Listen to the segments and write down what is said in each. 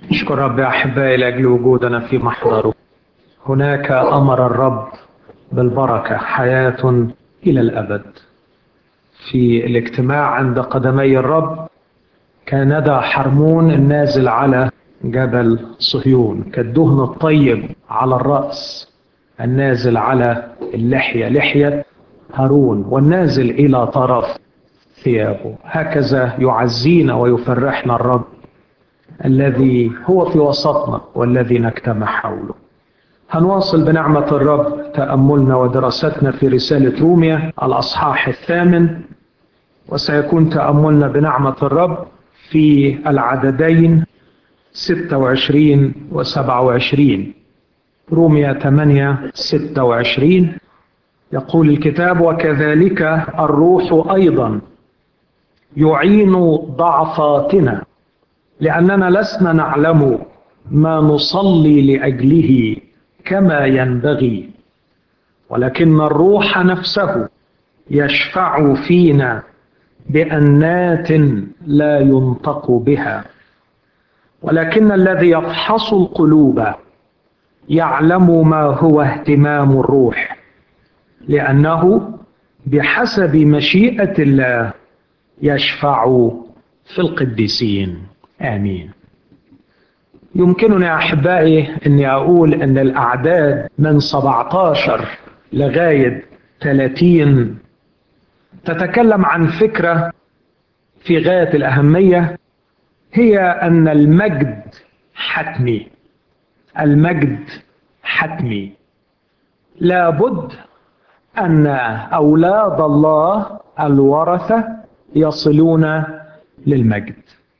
أشكر رب يا أحبائي لأجل وجودنا في محضره هناك أمر الرب بالبركة حياة إلى الأبد في الاجتماع عند قدمي الرب كان ندى حرمون النازل على جبل صهيون كالدهن الطيب على الرأس النازل على اللحية لحية هارون والنازل إلى طرف ثيابه هكذا يعزينا ويفرحنا الرب الذي هو في وسطنا والذي نجتمع حوله هنواصل بنعمة الرب تأملنا ودراستنا في رسالة روميا الأصحاح الثامن وسيكون تأملنا بنعمة الرب في العددين 26 و 27 روميا 8 26 يقول الكتاب وكذلك الروح أيضا يعين ضعفاتنا لأننا لسنا نعلم ما نصلي لأجله كما ينبغي ولكن الروح نفسه يشفع فينا بأنات لا ينطق بها ولكن الذي يفحص القلوب يعلم ما هو اهتمام الروح لأنه بحسب مشيئة الله يشفع في القديسين آمين يمكنني أحبائي أني أقول أن الأعداد من 17 لغاية 30 تتكلم عن فكرة في غاية الأهمية هي أن المجد حتمي المجد حتمي لابد أن أولاد الله الورثة يصلون للمجد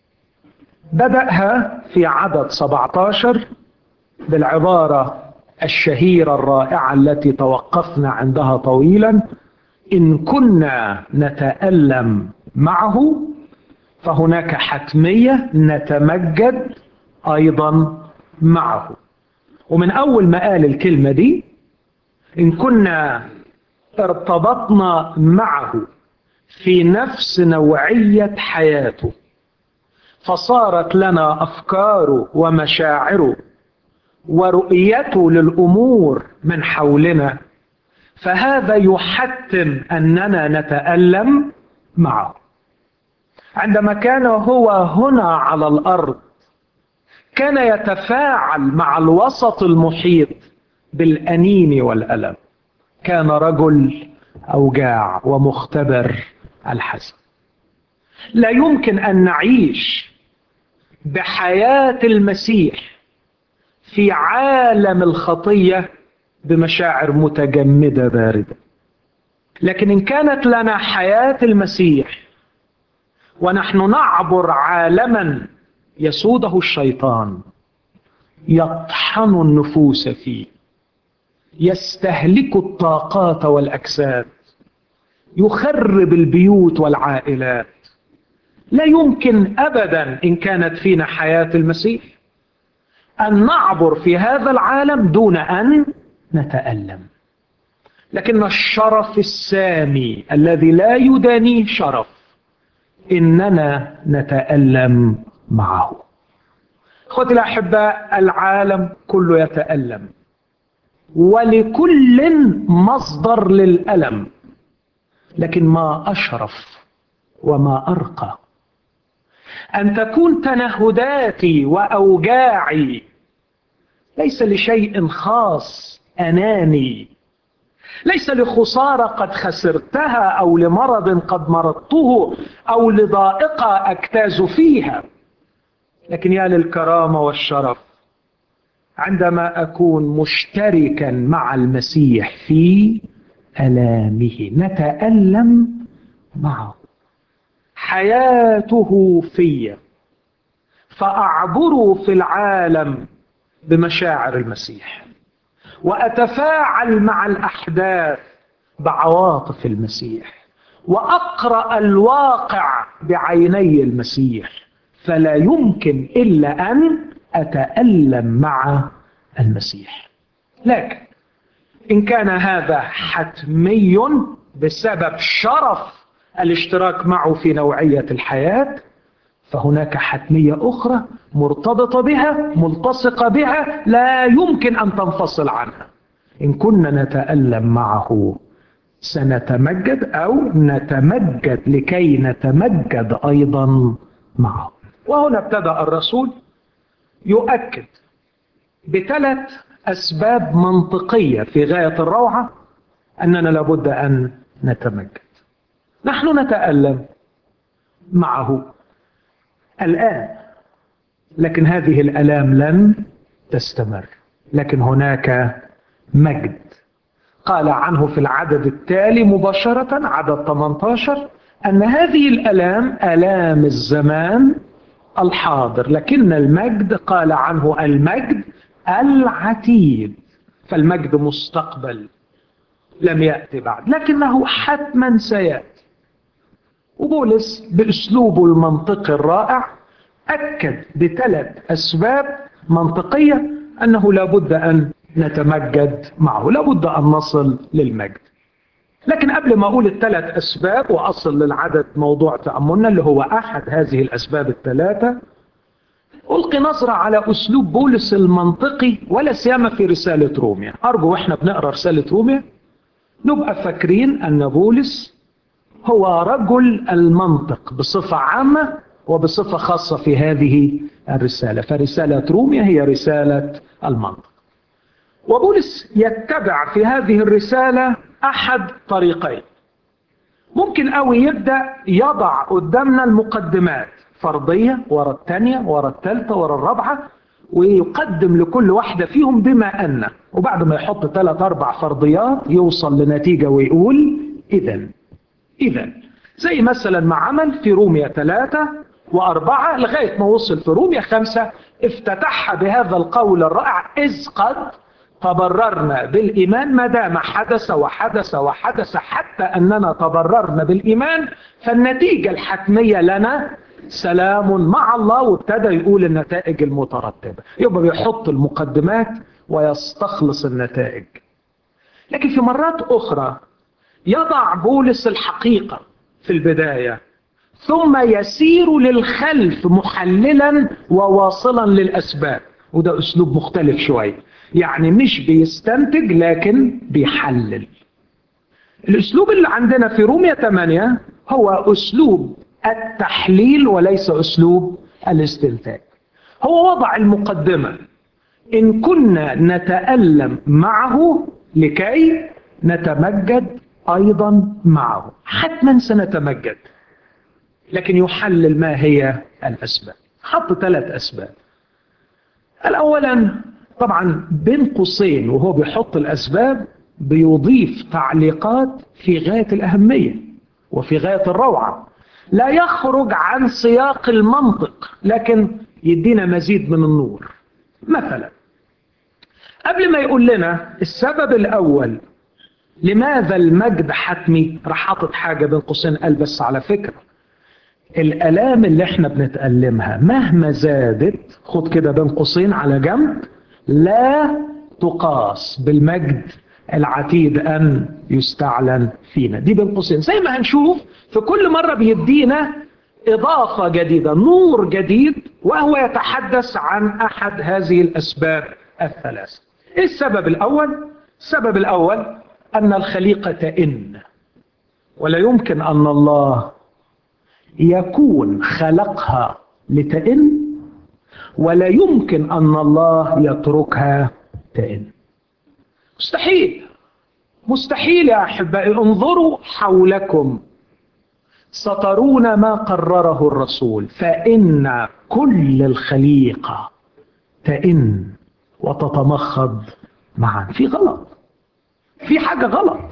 بدأها في عدد 17 بالعبارة الشهيرة الرائعة التي توقفنا عندها طويلا إن كنا نتألم معه فهناك حتمية نتمجد أيضا معه ومن أول ما قال الكلمة دي إن كنا ارتبطنا معه في نفس نوعية حياته فصارت لنا أفكاره ومشاعره ورؤيته للأمور من حولنا فهذا يحتم أننا نتألم معه عندما كان هو هنا على الأرض كان يتفاعل مع الوسط المحيط بالأنين والألم كان رجل أوجاع ومختبر الحزن لا يمكن أن نعيش بحياة المسيح في عالم الخطية بمشاعر متجمدة باردة لكن إن كانت لنا حياة المسيح ونحن نعبر عالما يسوده الشيطان يطحن النفوس فيه يستهلك الطاقات والأجساد يخرب البيوت والعائلات لا يمكن ابدا ان كانت فينا حياه المسيح ان نعبر في هذا العالم دون ان نتالم لكن الشرف السامي الذي لا يدانيه شرف اننا نتالم معه اخوتي الاحباء العالم كله يتالم ولكل مصدر للالم لكن ما اشرف وما ارقى ان تكون تنهداتي واوجاعي ليس لشيء خاص اناني ليس لخساره قد خسرتها او لمرض قد مرضته او لضائقه اجتاز فيها لكن يا للكرامه والشرف عندما اكون مشتركا مع المسيح في الامه نتالم معه حياته في فاعبر في العالم بمشاعر المسيح واتفاعل مع الاحداث بعواطف المسيح واقرا الواقع بعيني المسيح فلا يمكن الا ان اتالم مع المسيح لكن ان كان هذا حتمي بسبب شرف الاشتراك معه في نوعيه الحياه فهناك حتمية أخرى مرتبطة بها ملتصقة بها لا يمكن أن تنفصل عنها إن كنا نتألم معه سنتمجد أو نتمجد لكي نتمجد أيضا معه وهنا ابتدأ الرسول يؤكد بثلاث أسباب منطقية في غاية الروعة أننا لابد أن نتمجد نحن نتألم معه الآن لكن هذه الآلام لن تستمر لكن هناك مجد قال عنه في العدد التالي مباشرة عدد 18 أن هذه الآلام آلام الزمان الحاضر لكن المجد قال عنه المجد العتيد فالمجد مستقبل لم يأتي بعد لكنه حتما سيأتي وبولس بأسلوبه المنطقي الرائع أكد بثلاث أسباب منطقية أنه لابد أن نتمجد معه لابد أن نصل للمجد لكن قبل ما أقول الثلاث أسباب وأصل للعدد موضوع تأملنا اللي هو أحد هذه الأسباب الثلاثة ألقي نظرة على أسلوب بولس المنطقي ولا سيما في رسالة روميا أرجو وإحنا بنقرأ رسالة روميا نبقى فاكرين أن بولس هو رجل المنطق بصفة عامة وبصفة خاصة في هذه الرسالة فرسالة روميا هي رسالة المنطق وبولس يتبع في هذه الرسالة أحد طريقين ممكن قوي يبدأ يضع قدامنا المقدمات فرضية ورا الثانية ورا الثالثة ورا الرابعة ويقدم لكل واحدة فيهم بما أن وبعد ما يحط ثلاث أربع فرضيات يوصل لنتيجة ويقول إذا إذا زي مثلا ما عمل في روميا ثلاثة وأربعة لغاية ما وصل في روميا خمسة افتتحها بهذا القول الرائع إذ قد تبررنا بالإيمان ما دام حدث وحدث وحدث حتى أننا تبررنا بالإيمان فالنتيجة الحتمية لنا سلام مع الله وابتدى يقول النتائج المترتبة يبقى بيحط المقدمات ويستخلص النتائج لكن في مرات أخرى يضع بولس الحقيقة في البداية ثم يسير للخلف محللا وواصلا للأسباب وده أسلوب مختلف شوية يعني مش بيستنتج لكن بيحلل الأسلوب اللي عندنا في رومية 8 هو أسلوب التحليل وليس أسلوب الاستنتاج هو وضع المقدمة إن كنا نتألم معه لكي نتمجد أيضا معه حتما سنتمجد لكن يحلل ما هي الأسباب حط ثلاث أسباب الأولا طبعا بين قوسين وهو بيحط الأسباب بيضيف تعليقات في غاية الأهمية وفي غاية الروعة لا يخرج عن سياق المنطق لكن يدينا مزيد من النور مثلا قبل ما يقول لنا السبب الأول لماذا المجد حتمي راح حاطط حاجة بين قوسين قال بس على فكرة الآلام اللي احنا بنتألمها مهما زادت خد كده بين قوسين على جنب لا تقاس بالمجد العتيد أن يستعلن فينا دي بين قوسين زي ما هنشوف في كل مرة بيدينا إضافة جديدة نور جديد وهو يتحدث عن أحد هذه الأسباب الثلاث إيه السبب الأول؟ السبب الأول أن الخليقة تئن ولا يمكن أن الله يكون خلقها لتئن ولا يمكن أن الله يتركها تئن مستحيل مستحيل يا أحبائي انظروا حولكم سترون ما قرره الرسول فإن كل الخليقة تئن وتتمخض معا في غلط في حاجة غلط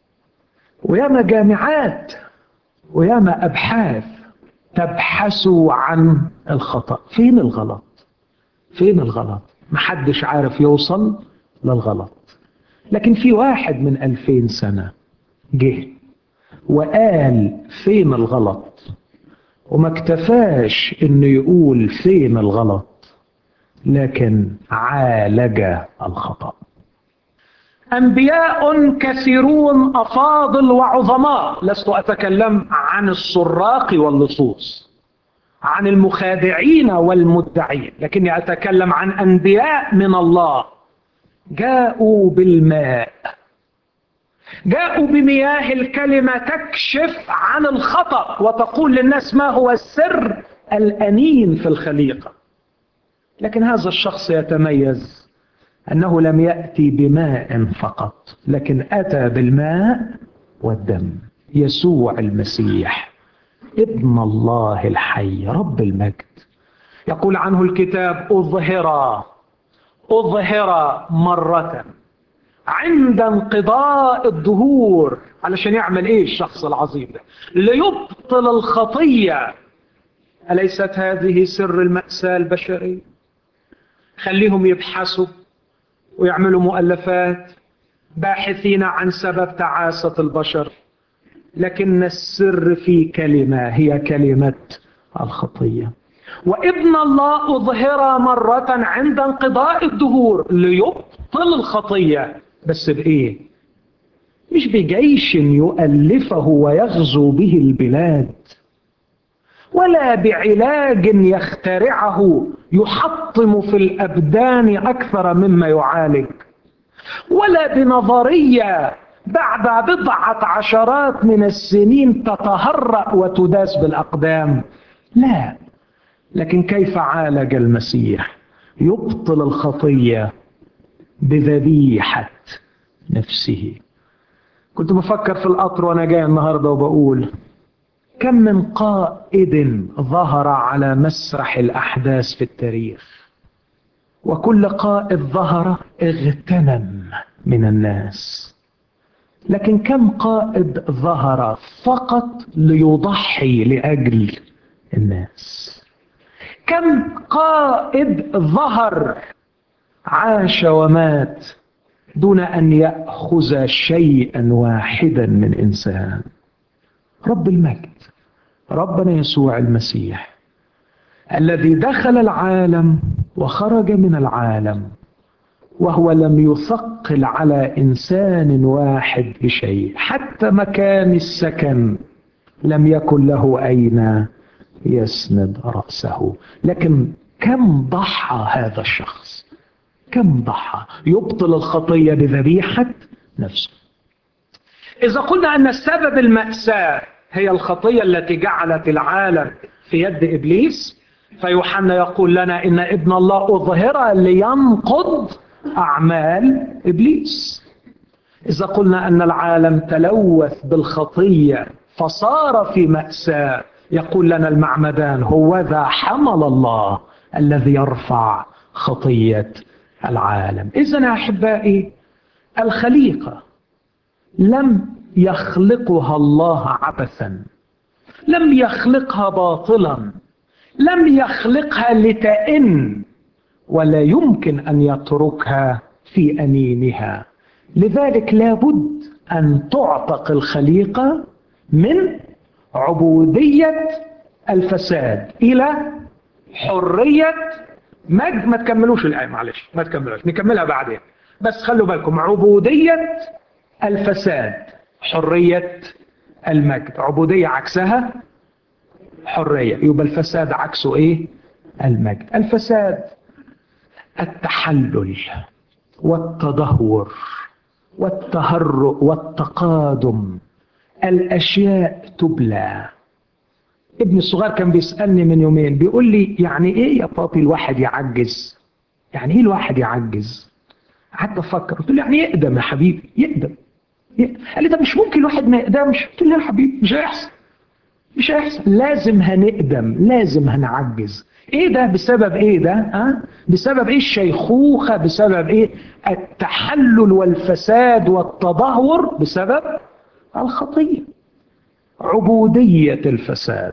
وياما جامعات وياما أبحاث تبحثوا عن الخطأ فين الغلط فين الغلط محدش عارف يوصل للغلط لكن في واحد من ألفين سنة جه وقال فين الغلط وما اكتفاش انه يقول فين الغلط لكن عالج الخطأ أنبياء كثيرون أفاضل وعظماء لست أتكلم عن السراق واللصوص عن المخادعين والمدعين لكني أتكلم عن أنبياء من الله جاءوا بالماء جاءوا بمياه الكلمة تكشف عن الخطأ وتقول للناس ما هو السر الأنين في الخليقة لكن هذا الشخص يتميز أنه لم يأتي بماء فقط لكن أتى بالماء والدم يسوع المسيح ابن الله الحي رب المجد يقول عنه الكتاب أظهر أظهر مرة عند انقضاء الدهور علشان يعمل ايه الشخص العظيم ده ليبطل الخطية أليست هذه سر المأساة البشرية خليهم يبحثوا ويعملوا مؤلفات باحثين عن سبب تعاسة البشر لكن السر في كلمة هي كلمة الخطية وابن الله أظهر مرة عند انقضاء الدهور ليبطل الخطية بس بإيه؟ مش بجيش يؤلفه ويغزو به البلاد ولا بعلاج يخترعه يحطم في الأبدان أكثر مما يعالج ولا بنظرية بعد بضعة عشرات من السنين تتهرأ وتداس بالأقدام لا لكن كيف عالج المسيح يبطل الخطية بذبيحة نفسه كنت بفكر في القطر وانا جاي النهارده وبقول كم من قائد ظهر على مسرح الاحداث في التاريخ وكل قائد ظهر اغتنم من الناس لكن كم قائد ظهر فقط ليضحي لاجل الناس كم قائد ظهر عاش ومات دون ان ياخذ شيئا واحدا من انسان رب المجد ربنا يسوع المسيح الذي دخل العالم وخرج من العالم وهو لم يثقل على انسان واحد بشيء حتى مكان السكن لم يكن له اين يسند راسه لكن كم ضحى هذا الشخص كم ضحى يبطل الخطيه بذبيحه نفسه اذا قلنا ان السبب الماساه هي الخطيه التي جعلت العالم في يد ابليس فيوحنا يقول لنا ان ابن الله اظهر لينقض اعمال ابليس اذا قلنا ان العالم تلوث بالخطيه فصار في ماساه يقول لنا المعمدان هو ذا حمل الله الذي يرفع خطيه العالم اذا يا احبائي الخليقه لم يخلقها الله عبثا لم يخلقها باطلا لم يخلقها لتئن ولا يمكن ان يتركها في انينها لذلك لابد ان تعتق الخليقه من عبوديه الفساد الى حريه مجد ما تكملوش الايه معلش ما تكملوش نكملها بعدين بس خلوا بالكم عبوديه الفساد حريه المجد عبوديه عكسها حريه يبقى الفساد عكسه ايه المجد الفساد التحلل والتدهور والتهرؤ والتقادم الاشياء تبلى ابني الصغير كان بيسالني من يومين بيقول لي يعني ايه يا بابي الواحد يعجز يعني ايه الواحد يعجز قعدت افكر قلت له يعني يقدم يا حبيبي يقدم قال لي ده مش ممكن الواحد ما يقدمش قلت له يا حبيبي مش هيحصل مش هيحصل لازم هنقدم لازم هنعجز ايه ده بسبب ايه ده ها بسبب ايه الشيخوخه بسبب ايه التحلل والفساد والتدهور بسبب الخطيه عبوديه الفساد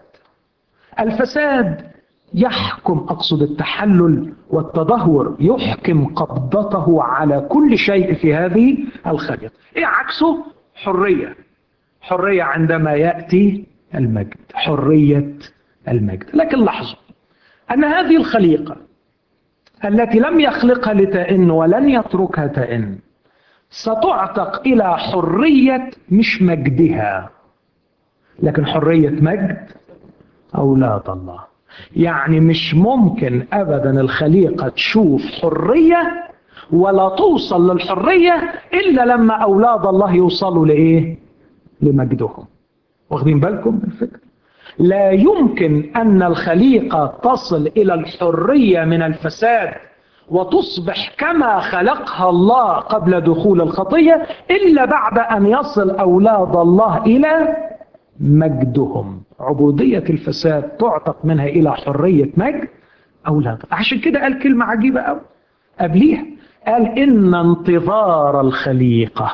الفساد يحكم اقصد التحلل والتدهور يحكم قبضته على كل شيء في هذه الخليقه ايه عكسه حريه حريه عندما ياتي المجد حريه المجد لكن لاحظوا ان هذه الخليقه التي لم يخلقها لتئن ولن يتركها تئن ستعتق الى حريه مش مجدها لكن حريه مجد اولاد الله يعني مش ممكن ابدا الخليقه تشوف حريه ولا توصل للحريه الا لما اولاد الله يوصلوا لايه لمجدهم واخدين بالكم من الفكره لا يمكن ان الخليقه تصل الى الحريه من الفساد وتصبح كما خلقها الله قبل دخول الخطيه الا بعد ان يصل اولاد الله الى مجدهم عبوديه الفساد تعتق منها الى حريه مجد اولاد عشان كده قال كلمه عجيبه قوي قبليها قال ان انتظار الخليقه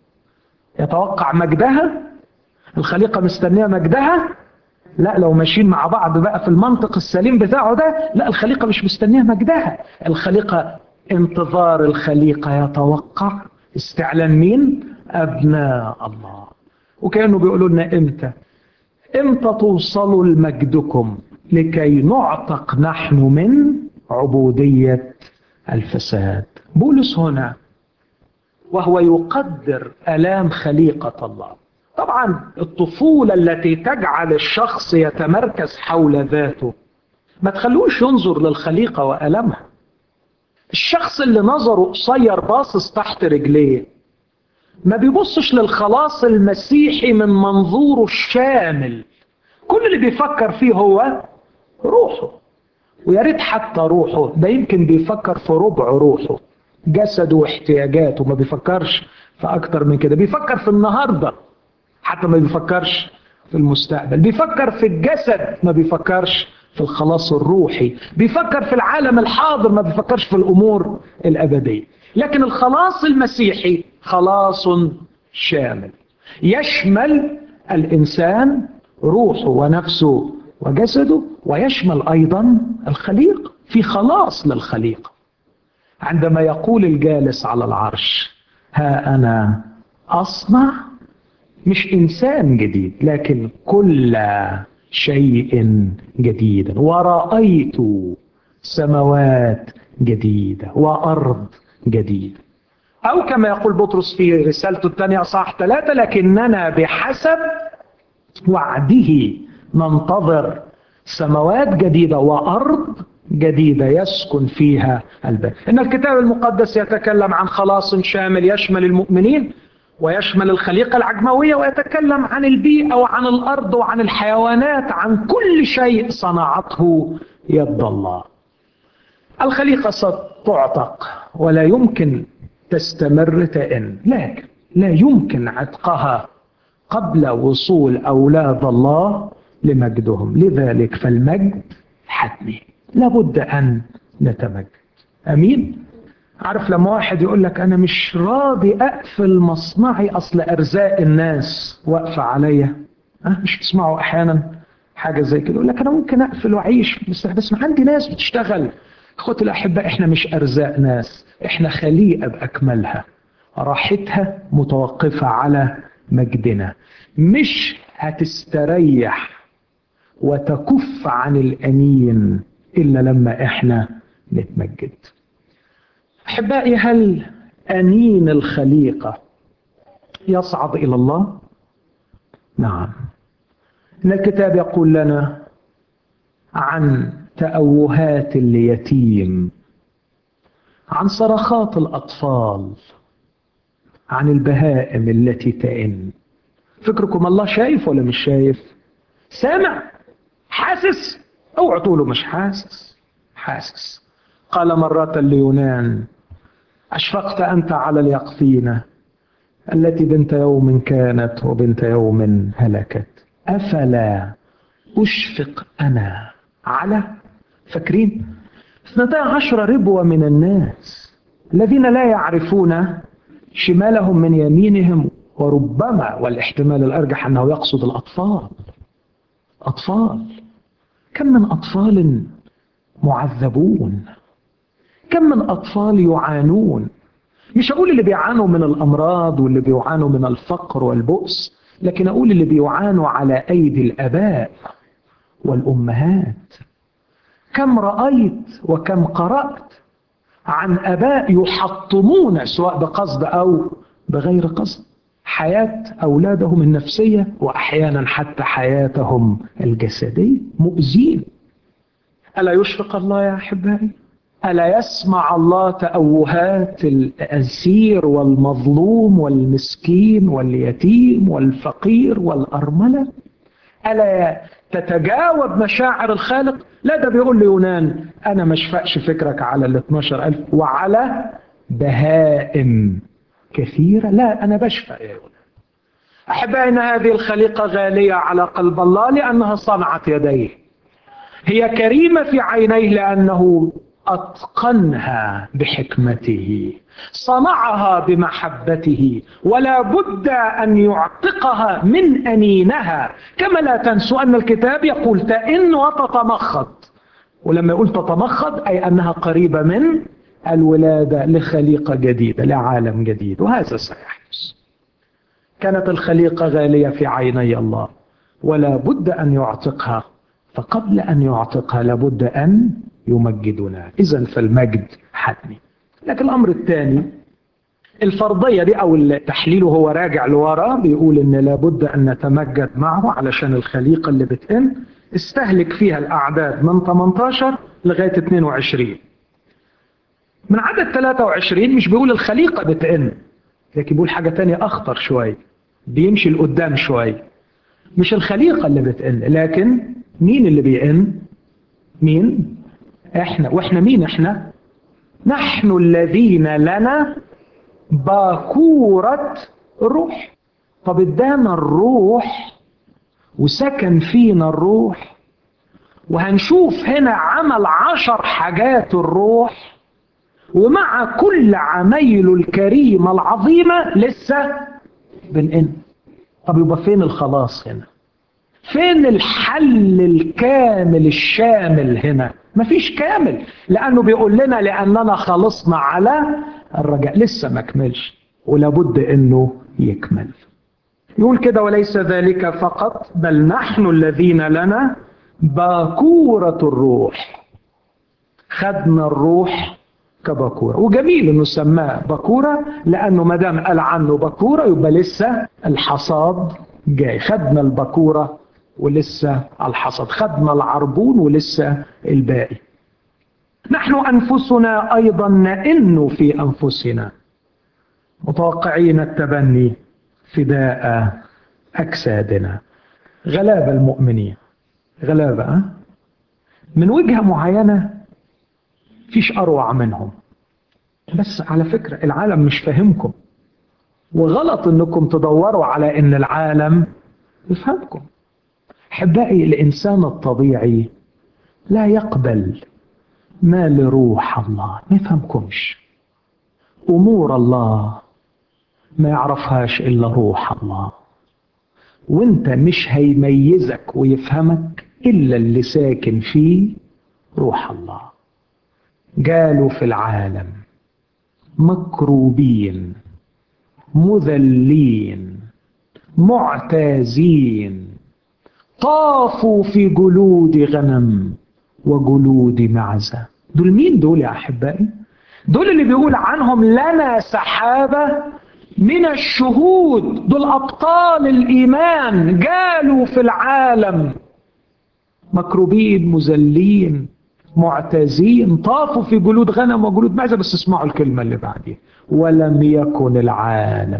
يتوقع مجدها الخليقه مستنيه مجدها لا لو ماشيين مع بعض بقى في المنطق السليم بتاعه ده لا الخليقة مش مستنية مجدها الخليقة انتظار الخليقة يتوقع استعلان مين أبناء الله وكانوا بيقولوا لنا امتى امتى توصلوا لمجدكم لكي نعتق نحن من عبودية الفساد بولس هنا وهو يقدر ألام خليقة الله طبعا الطفولة التي تجعل الشخص يتمركز حول ذاته ما تخلوش ينظر للخليقة وألمها الشخص اللي نظره قصير باصص تحت رجليه ما بيبصش للخلاص المسيحي من منظوره الشامل كل اللي بيفكر فيه هو روحه ويا ريت حتى روحه ده يمكن بيفكر في ربع روحه جسده واحتياجاته ما بيفكرش في اكتر من كده بيفكر في النهارده حتى ما بيفكرش في المستقبل بيفكر في الجسد ما بيفكرش في الخلاص الروحي بيفكر في العالم الحاضر ما بيفكرش في الأمور الأبدية لكن الخلاص المسيحي خلاص شامل يشمل الإنسان روحه ونفسه وجسده ويشمل أيضا الخليقة في خلاص للخليقة عندما يقول الجالس على العرش ها أنا أصنع مش انسان جديد لكن كل شيء جديدا ورأيت سماوات جديدة وأرض جديدة أو كما يقول بطرس في رسالته الثانية صح ثلاثة لكننا بحسب وعده ننتظر سماوات جديدة وأرض جديدة يسكن فيها الباب إن الكتاب المقدس يتكلم عن خلاص شامل يشمل المؤمنين ويشمل الخليقة العجموية ويتكلم عن البيئة وعن الأرض وعن الحيوانات عن كل شيء صنعته يد الله الخليقة ستعتق ولا يمكن تستمر تئن لكن لا يمكن عتقها قبل وصول أولاد الله لمجدهم لذلك فالمجد حتمي لابد أن نتمجد أمين عارف لما واحد يقول لك انا مش راضي اقفل مصنعي اصل ارزاق الناس واقفه عليا أه مش بتسمعوا احيانا حاجه زي كده يقول لك انا ممكن اقفل واعيش بس بس ما عندي ناس بتشتغل اخوتي الاحباء احنا مش ارزاق ناس احنا خليقه باكملها راحتها متوقفه على مجدنا مش هتستريح وتكف عن الانين الا لما احنا نتمجد احبائي هل انين الخليقه يصعد الى الله نعم ان الكتاب يقول لنا عن تأوهات اليتيم عن صرخات الأطفال عن البهائم التي تئن فكركم الله شايف ولا مش شايف سامع حاسس اوعوا تقولوا مش حاسس حاسس قال مرة ليونان أشفقت أنت على اليقطينة التي بنت يوم كانت وبنت يوم هلكت أفلا أشفق أنا على فاكرين اثنتا عشر ربوة من الناس الذين لا يعرفون شمالهم من يمينهم وربما والاحتمال الأرجح أنه يقصد الأطفال أطفال كم من أطفال معذبون كم من أطفال يعانون مش أقول اللي بيعانوا من الأمراض واللي بيعانوا من الفقر والبؤس لكن أقول اللي بيعانوا على أيدي الآباء والأمهات كم رأيت وكم قرأت عن آباء يحطمون سواء بقصد أو بغير قصد حياة أولادهم النفسية وأحيانا حتى حياتهم الجسدية مؤذين ألا يشفق الله يا أحبائي ألا يسمع الله تأوهات الأسير والمظلوم والمسكين واليتيم والفقير والأرملة ألا تتجاوب مشاعر الخالق لا ده بيقول ليونان أنا ما اشفقش فكرك على ال 12000 وعلى بهائم كثيرة لا أنا بشفق يا يونان أحبائي أن هذه الخليقة غالية على قلب الله لأنها صنعت يديه هي كريمة في عينيه لأنه أتقنها بحكمته صنعها بمحبته ولا بد أن يعتقها من أنينها كما لا تنسوا أن الكتاب يقول تئن وتتمخض ولما يقول تتمخض أي أنها قريبة من الولادة لخليقة جديدة لعالم جديد وهذا سيحدث كانت الخليقة غالية في عيني الله ولا بد أن يعتقها فقبل أن يعتقها لابد أن يمجدنا إذا فالمجد حتمي لكن الأمر الثاني الفرضية دي أو التحليل وهو راجع لورا بيقول إن لابد أن نتمجد معه علشان الخليقة اللي بتئن استهلك فيها الأعداد من 18 لغاية 22 من عدد 23 مش بيقول الخليقة بتئن لكن بيقول حاجة تانية أخطر شوية بيمشي لقدام شوية مش الخليقة اللي بتئن لكن مين اللي بيئن مين احنا واحنا مين احنا نحن الذين لنا باكورة الروح طب ادانا الروح وسكن فينا الروح وهنشوف هنا عمل عشر حاجات الروح ومع كل عمايله الكريمة العظيمة لسه بنقن طب يبقى فين الخلاص هنا فين الحل الكامل الشامل هنا مفيش كامل لانه بيقول لنا لاننا خلصنا على الرجاء لسه ما كملش ولابد انه يكمل يقول كده وليس ذلك فقط بل نحن الذين لنا باكورة الروح خدنا الروح كبكورة وجميل انه سماه بكورة لانه ما دام قال عنه بكورة يبقى لسه الحصاد جاي خدنا البكورة ولسه الحصد خدنا العربون ولسه الباقي نحن أنفسنا أيضا نئن في أنفسنا متوقعين التبني فداء أجسادنا غلابة المؤمنين غلابة من وجهة معينة فيش أروع منهم بس على فكرة العالم مش فاهمكم وغلط انكم تدوروا على ان العالم يفهمكم احبائي الانسان الطبيعي لا يقبل ما لروح الله ما يفهمكمش امور الله ما يعرفهاش الا روح الله وانت مش هيميزك ويفهمك الا اللي ساكن فيه روح الله جالوا في العالم مكروبين مذلين معتازين طافوا في جلود غنم وجلود معزة دول مين دول يا أحبائي دول اللي بيقول عنهم لنا سحابة من الشهود دول أبطال الإيمان جالوا في العالم مكروبين مذلين معتزين طافوا في جلود غنم وجلود معزة بس اسمعوا الكلمة اللي بعدين ولم يكن العالم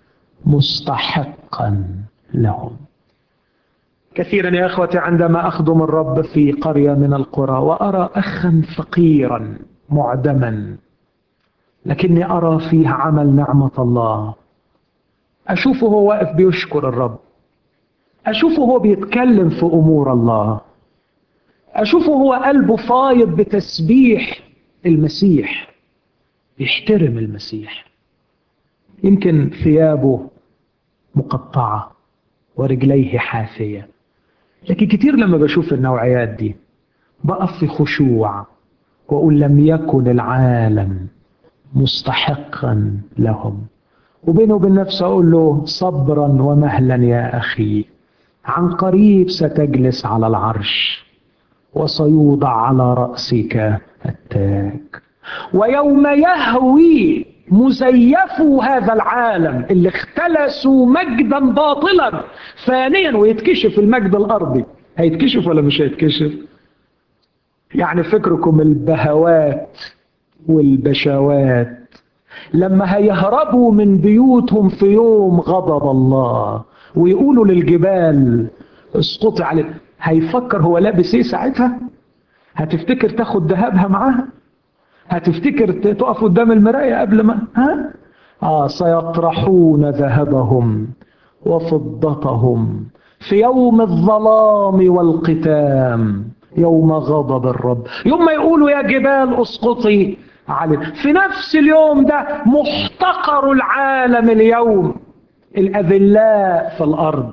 مستحقا لهم كثيرا يا اخوتي عندما اخدم الرب في قريه من القرى وارى اخا فقيرا معدما لكني ارى فيه عمل نعمه الله اشوفه هو واقف بيشكر الرب اشوفه هو بيتكلم في امور الله اشوفه هو قلبه فايض بتسبيح المسيح بيحترم المسيح يمكن ثيابه مقطعه ورجليه حافيه لكن كتير لما بشوف النوعيات دي بقف في خشوع واقول لم يكن العالم مستحقا لهم وبينه وبين نفسه اقول له صبرا ومهلا يا اخي عن قريب ستجلس على العرش وسيوضع على راسك التاج ويوم يهوي مزيفوا هذا العالم اللي اختلسوا مجدا باطلا ثانيا ويتكشف المجد الارضي هيتكشف ولا مش هيتكشف يعني فكركم البهوات والبشوات لما هيهربوا من بيوتهم في يوم غضب الله ويقولوا للجبال اسقطي عليه هيفكر هو لابس ايه ساعتها هتفتكر تاخد ذهبها معاها هتفتكر تقف قدام المراية قبل ما ها آه سيطرحون ذهبهم وفضتهم في يوم الظلام والقتام يوم غضب الرب يوم ما يقولوا يا جبال اسقطي عليه في نفس اليوم ده محتقر العالم اليوم الأذلاء في الأرض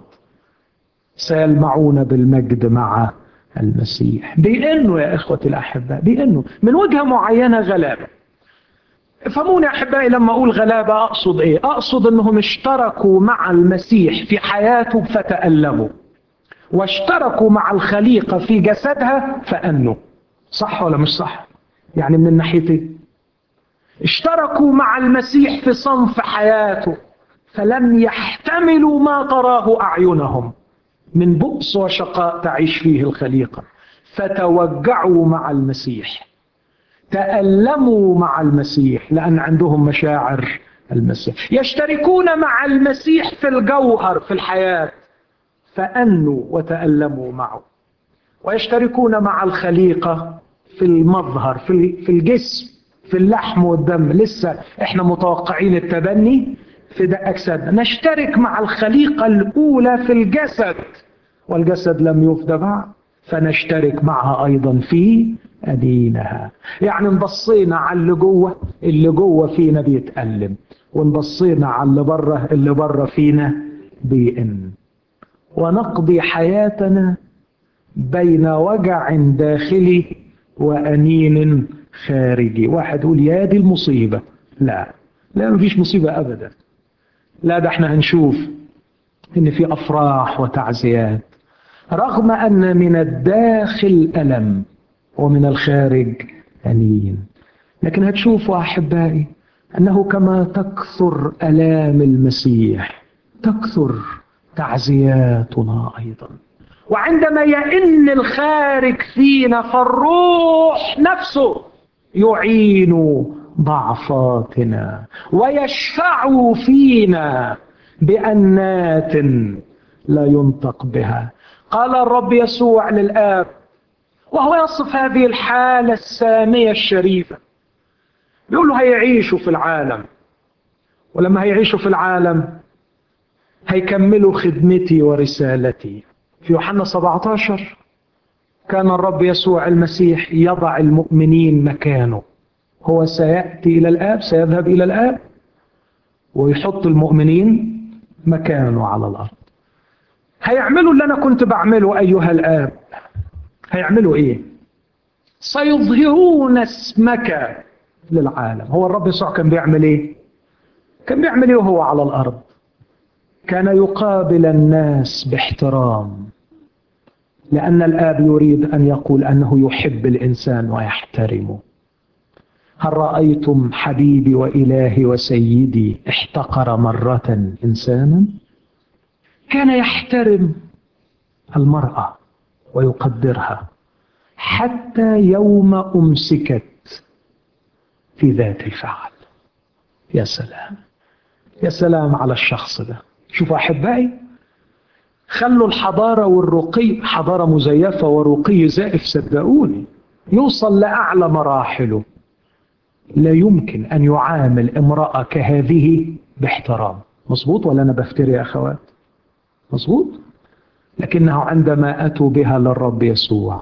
سيلمعون بالمجد مع المسيح بأنه يا إخوتي الأحباء بأنه من وجهة معينة غلابة افهموني أحبائي لما أقول غلابة أقصد إيه أقصد أنهم اشتركوا مع المسيح في حياته فتألموا واشتركوا مع الخليقة في جسدها فأنوا صح ولا مش صح يعني من الناحيتين اشتركوا مع المسيح في صنف حياته فلم يحتملوا ما تراه أعينهم من بؤس وشقاء تعيش فيه الخليقة فتوجعوا مع المسيح تألموا مع المسيح لأن عندهم مشاعر المسيح يشتركون مع المسيح في الجوهر في الحياة فأنوا وتألموا معه ويشتركون مع الخليقة في المظهر في الجسم في اللحم والدم لسه احنا متوقعين التبني في ده أجسادنا نشترك مع الخليقة الأولى في الجسد والجسد لم يفدى بعد فنشترك معها أيضا في أدينها يعني نبصينا على اللي جوه اللي جوه فينا بيتألم ونبصينا على اللي بره اللي بره فينا بيئن ونقضي حياتنا بين وجع داخلي وأنين خارجي واحد يقول يا دي المصيبة لا لا مفيش مصيبة أبدا لا ده احنا هنشوف ان في افراح وتعزيات رغم ان من الداخل الم ومن الخارج انين لكن هتشوفوا احبائي انه كما تكثر الام المسيح تكثر تعزياتنا ايضا وعندما يئن الخارج فينا فالروح نفسه يعين ضعفاتنا ويشفع فينا بأنات لا ينطق بها قال الرب يسوع للآب وهو يصف هذه الحالة السامية الشريفة بيقول له هيعيشوا في العالم ولما هيعيشوا في العالم هيكملوا خدمتي ورسالتي في يوحنا 17 كان الرب يسوع المسيح يضع المؤمنين مكانه هو سيأتي إلى الآب سيذهب إلى الآب ويحط المؤمنين مكانه على الأرض هيعملوا اللي أنا كنت بعمله أيها الآب هيعملوا إيه سيظهرون اسمك للعالم هو الرب يسوع كان بيعمل إيه كان بيعمل إيه وهو على الأرض كان يقابل الناس باحترام لأن الآب يريد أن يقول أنه يحب الإنسان ويحترمه هل رأيتم حبيبي وإلهي وسيدي احتقر مرة إنسانا كان يحترم المرأة ويقدرها حتى يوم أمسكت في ذات الفعل يا سلام يا سلام على الشخص ده شوفوا أحبائي خلوا الحضارة والرقي حضارة مزيفة ورقي زائف صدقوني يوصل لأعلى مراحله لا يمكن أن يعامل امرأة كهذه باحترام مظبوط ولا أنا بفتري يا أخوات مظبوط لكنه عندما أتوا بها للرب يسوع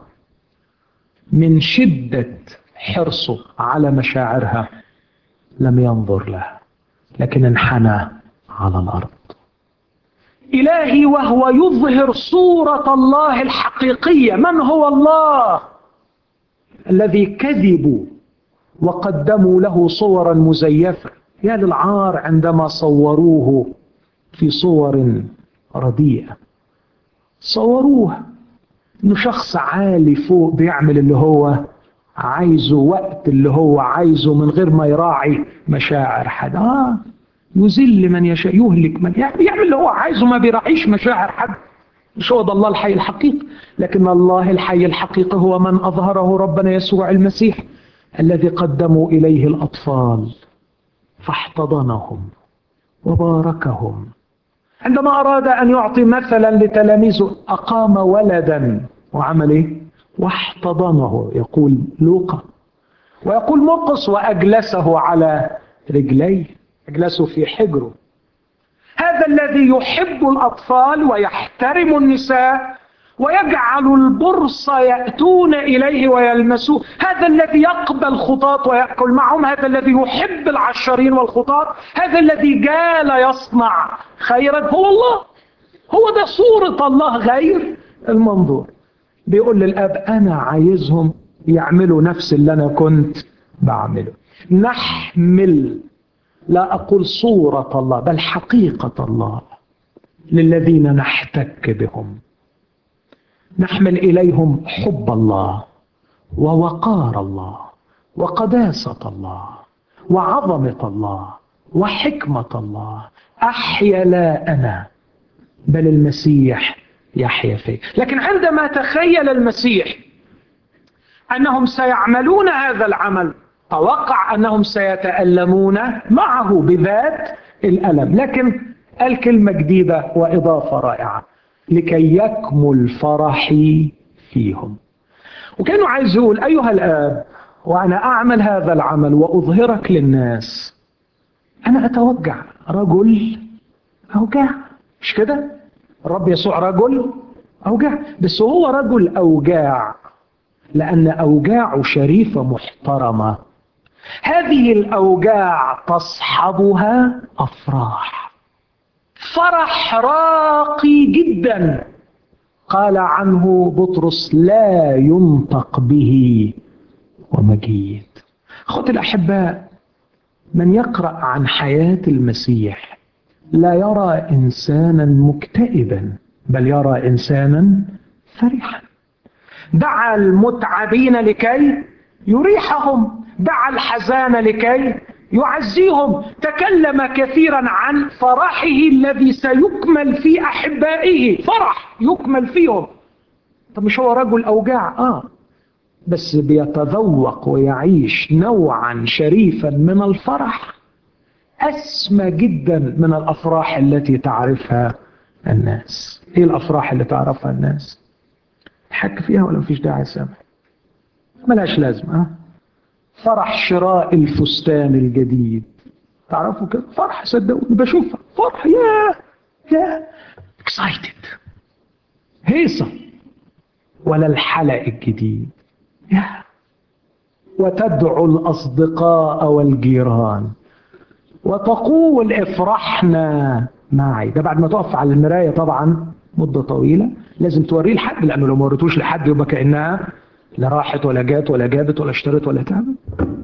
من شدة حرصه على مشاعرها لم ينظر لها لكن انحنى على الأرض إلهي وهو يظهر صورة الله الحقيقية من هو الله الذي كذبوا وقدموا له صورا مزيفة يا للعار عندما صوروه في صور رديئة صوروه انه شخص عالي فوق بيعمل اللي هو عايزه وقت اللي هو عايزه من غير ما يراعي مشاعر حد اه يذل من يشاء يهلك من يعني بيعمل اللي هو عايزه ما بيراعيش مشاعر حد مش هو ده الله الحي الحقيقي لكن الله الحي الحقيقي هو من أظهره ربنا يسوع المسيح الذي قدموا إليه الأطفال فاحتضنهم وباركهم عندما أراد أن يعطي مثلا لتلاميذه أقام ولدا وعمل إيه؟ واحتضنه يقول لوقا ويقول مرقس وأجلسه على رجليه أجلسه في حجره هذا الذي يحب الأطفال ويحترم النساء ويجعل البرص يأتون إليه ويلمسوه هذا الذي يقبل خطاة ويأكل معهم هذا الذي يحب العشرين والخطاة هذا الذي جال يصنع خيرا هو الله هو ده صورة الله غير المنظور بيقول للأب أنا عايزهم يعملوا نفس اللي أنا كنت بعمله نحمل لا أقول صورة الله بل حقيقة الله للذين نحتك بهم نحمل إليهم حب الله ووقار الله وقداسة الله وعظمة الله وحكمة الله أحيا لا أنا بل المسيح يحيا فيه لكن عندما تخيل المسيح أنهم سيعملون هذا العمل توقع أنهم سيتألمون معه بذات الألم لكن قال كلمة جديدة وإضافة رائعة لكي يكمل فرحي فيهم وكانوا عايز يقول أيها الآب وأنا أعمل هذا العمل وأظهرك للناس أنا أتوجع رجل أوجاع مش كده الرب يسوع رجل أوجاع بس هو رجل أوجاع لأن أوجاعه شريفة محترمة هذه الأوجاع تصحبها أفراح فرح راقي جدا قال عنه بطرس لا ينطق به ومجيد أخوتي الأحباء من يقرأ عن حياة المسيح لا يرى إنسانا مكتئبا بل يرى إنسانا فرحا دعا المتعبين لكي يريحهم دعا الحزان لكي يعزيهم تكلم كثيرا عن فرحه الذي سيكمل في احبائه فرح يكمل فيهم طب مش هو رجل اوجاع اه بس بيتذوق ويعيش نوعا شريفا من الفرح اسمى جدا من الافراح التي تعرفها الناس ايه الافراح اللي تعرفها الناس حك فيها ولا مفيش داعي سامح ملهاش لازمه اه فرح شراء الفستان الجديد تعرفوا كده فرح صدقوني بشوفها فرح يا يا اكسايتد هيصة ولا الحلق الجديد يا وتدعو الأصدقاء والجيران وتقول افرحنا معي ده بعد ما تقف على المراية طبعا مدة طويلة لازم توريه لحد لأنه لو ما وريتوش لحد يبقى كأنها لا راحت ولا جات ولا جابت ولا اشترت ولا تعبت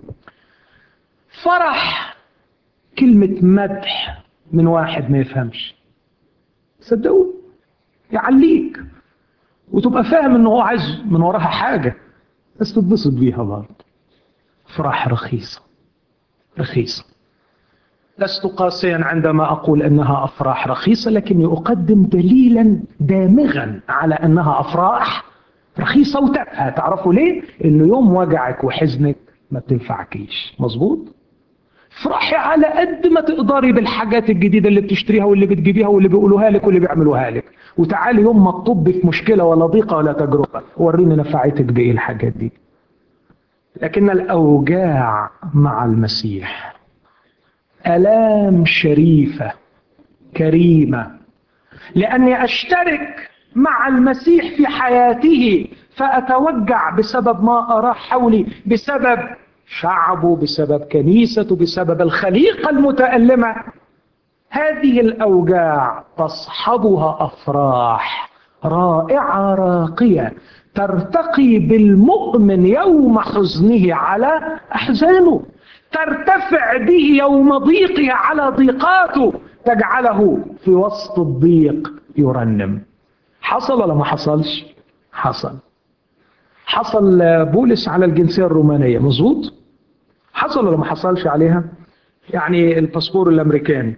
فرح كلمة مدح من واحد ما يفهمش صدقوني يعليك وتبقى فاهم انه هو عايز من وراها حاجة بس تتبسط بيها برضه فرح رخيصة رخيصة لست قاسيا عندما أقول أنها أفراح رخيصة لكني أقدم دليلا دامغا على أنها أفراح رخيصة وتافهة تعرفوا ليه؟ إنه يوم وجعك وحزنك ما بتنفعكيش مظبوط؟ افرحي على قد ما تقدري بالحاجات الجديدة اللي بتشتريها واللي بتجيبيها واللي بيقولوها لك واللي بيعملوها لك وتعالي يوم ما تطب في مشكلة ولا ضيقة ولا تجربة وريني نفعتك بإيه الحاجات دي لكن الأوجاع مع المسيح آلام شريفة كريمة لأني أشترك مع المسيح في حياته فأتوجع بسبب ما أراه حولي بسبب شعبه بسبب كنيسته بسبب الخليقة المتألمة هذه الأوجاع تصحبها أفراح رائعة راقية ترتقي بالمؤمن يوم حزنه على أحزانه ترتفع به يوم ضيقه على ضيقاته تجعله في وسط الضيق يرنم حصل ولا ما حصلش حصل حصل بولس على الجنسية الرومانية مظبوط حصل ولا ما حصلش عليها يعني الباسبور الامريكاني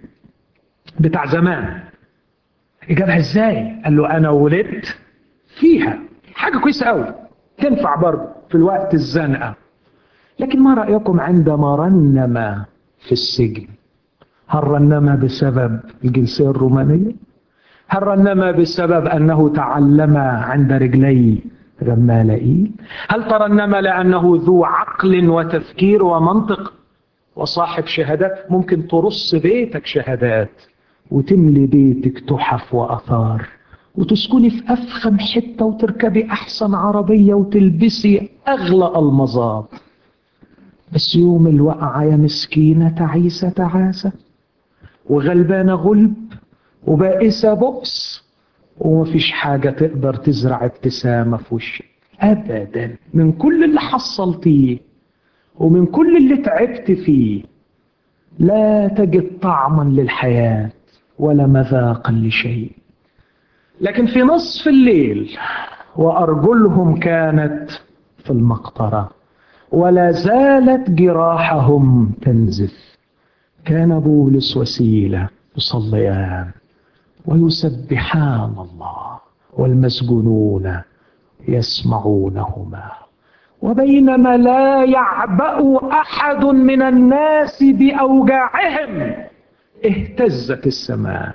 بتاع زمان جابها ازاي قال له انا ولدت فيها حاجة كويسة قوي تنفع برضه في الوقت الزنقة لكن ما رأيكم عندما رنم في السجن هل رنم بسبب الجنسية الرومانية هل رنم بسبب أنه تعلم عند رجلي غمالائيل هل ترنم لأنه ذو عقل وتفكير ومنطق وصاحب شهادات ممكن ترص بيتك شهادات وتملي بيتك تحف وأثار وتسكني في أفخم حتة وتركبي أحسن عربية وتلبسي أغلى المظات بس يوم الوقعة يا مسكينة تعيسة تعاسة وغلبانة غلب وبائسة بؤس ومفيش حاجة تقدر تزرع ابتسامة في وشك أبدا من كل اللي حصلتيه ومن كل اللي تعبت فيه لا تجد طعما للحياة ولا مذاقا لشيء لكن في نصف الليل وأرجلهم كانت في المقطرة ولا زالت جراحهم تنزف كان بولس وسيلة يصليان ويسبحان الله والمسجونون يسمعونهما وبينما لا يعبأ أحد من الناس بأوجاعهم اهتزت السماء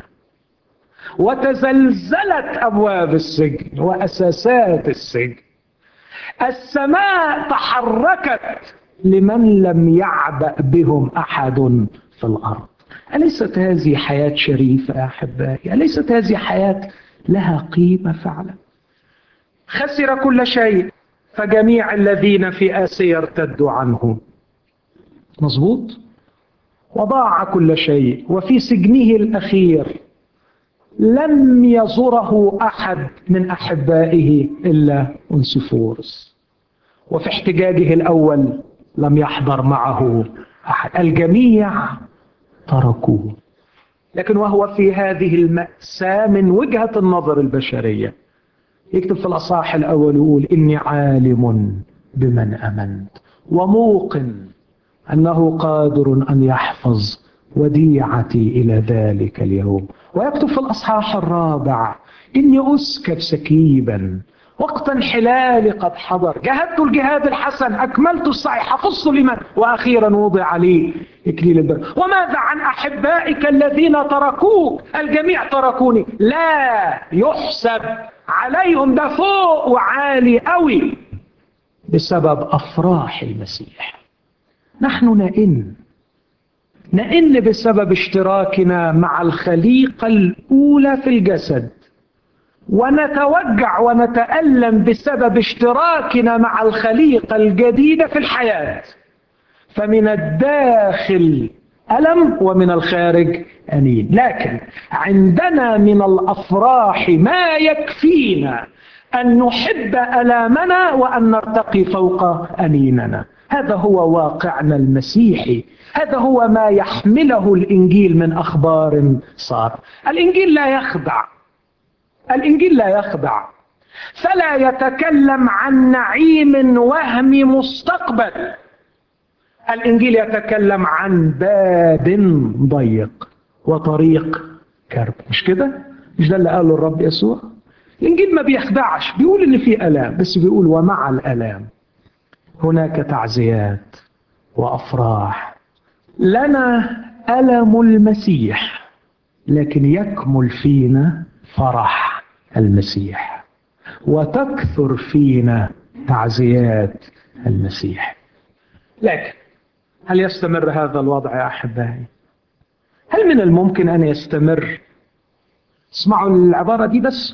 وتزلزلت أبواب السجن وأساسات السجن السماء تحركت لمن لم يعبأ بهم أحد في الأرض أليست هذه حياة شريفة يا أحبائي أليست هذه حياة لها قيمة فعلا خسر كل شيء فجميع الذين في آسيا ارتدوا عنه مظبوط وضاع كل شيء وفي سجنه الأخير لم يزره أحد من أحبائه إلا أنسفورس وفي احتجاجه الأول لم يحضر معه أحد الجميع تركوه لكن وهو في هذه المأساة من وجهة النظر البشرية يكتب في الأصحاح الأول يقول إني عالم بمن أمنت وموقن أنه قادر أن يحفظ وديعتي إلى ذلك اليوم ويكتب في الأصحاح الرابع إني أسكب سكيبا وقت انحلال قد حضر جهدت الجهاد الحسن أكملت السعي حفظت الإيمان وأخيرا وضع لي إكليل البر وماذا عن أحبائك الذين تركوك الجميع تركوني لا يحسب عليهم ده فوق وعالي قوي بسبب أفراح المسيح نحن نئن نئن بسبب اشتراكنا مع الخليقة الأولى في الجسد ونتوجع ونتألم بسبب اشتراكنا مع الخليقة الجديدة في الحياة فمن الداخل ألم ومن الخارج أنين لكن عندنا من الأفراح ما يكفينا أن نحب ألامنا وأن نرتقي فوق أنيننا هذا هو واقعنا المسيحي هذا هو ما يحمله الإنجيل من أخبار صار الإنجيل لا يخدع الإنجيل لا يخدع فلا يتكلم عن نعيم وهم مستقبل الإنجيل يتكلم عن باب ضيق وطريق كرب مش كده؟ مش ده اللي قاله الرب يسوع؟ الإنجيل ما بيخدعش بيقول إن في آلام بس بيقول ومع الآلام هناك تعزيات وأفراح لنا ألم المسيح لكن يكمل فينا فرح المسيح وتكثر فينا تعزيات المسيح لكن هل يستمر هذا الوضع يا احبائي هل من الممكن ان يستمر اسمعوا العباره دي بس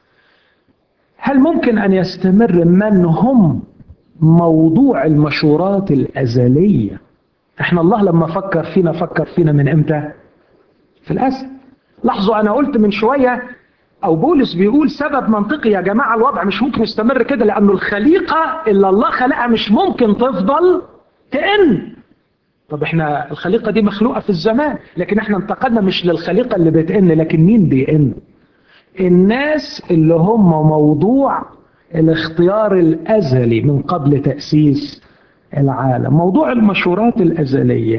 هل ممكن ان يستمر من هم موضوع المشورات الازليه احنا الله لما فكر فينا فكر فينا من امتى في الازل لاحظوا انا قلت من شويه او بولس بيقول سبب منطقي يا جماعه الوضع مش ممكن يستمر كده لانه الخليقه اللي الله خلقها مش ممكن تفضل تئن طب احنا الخليقه دي مخلوقه في الزمان لكن احنا انتقلنا مش للخليقه اللي بتئن لكن مين بيئن الناس اللي هم موضوع الاختيار الازلي من قبل تاسيس العالم موضوع المشورات الازليه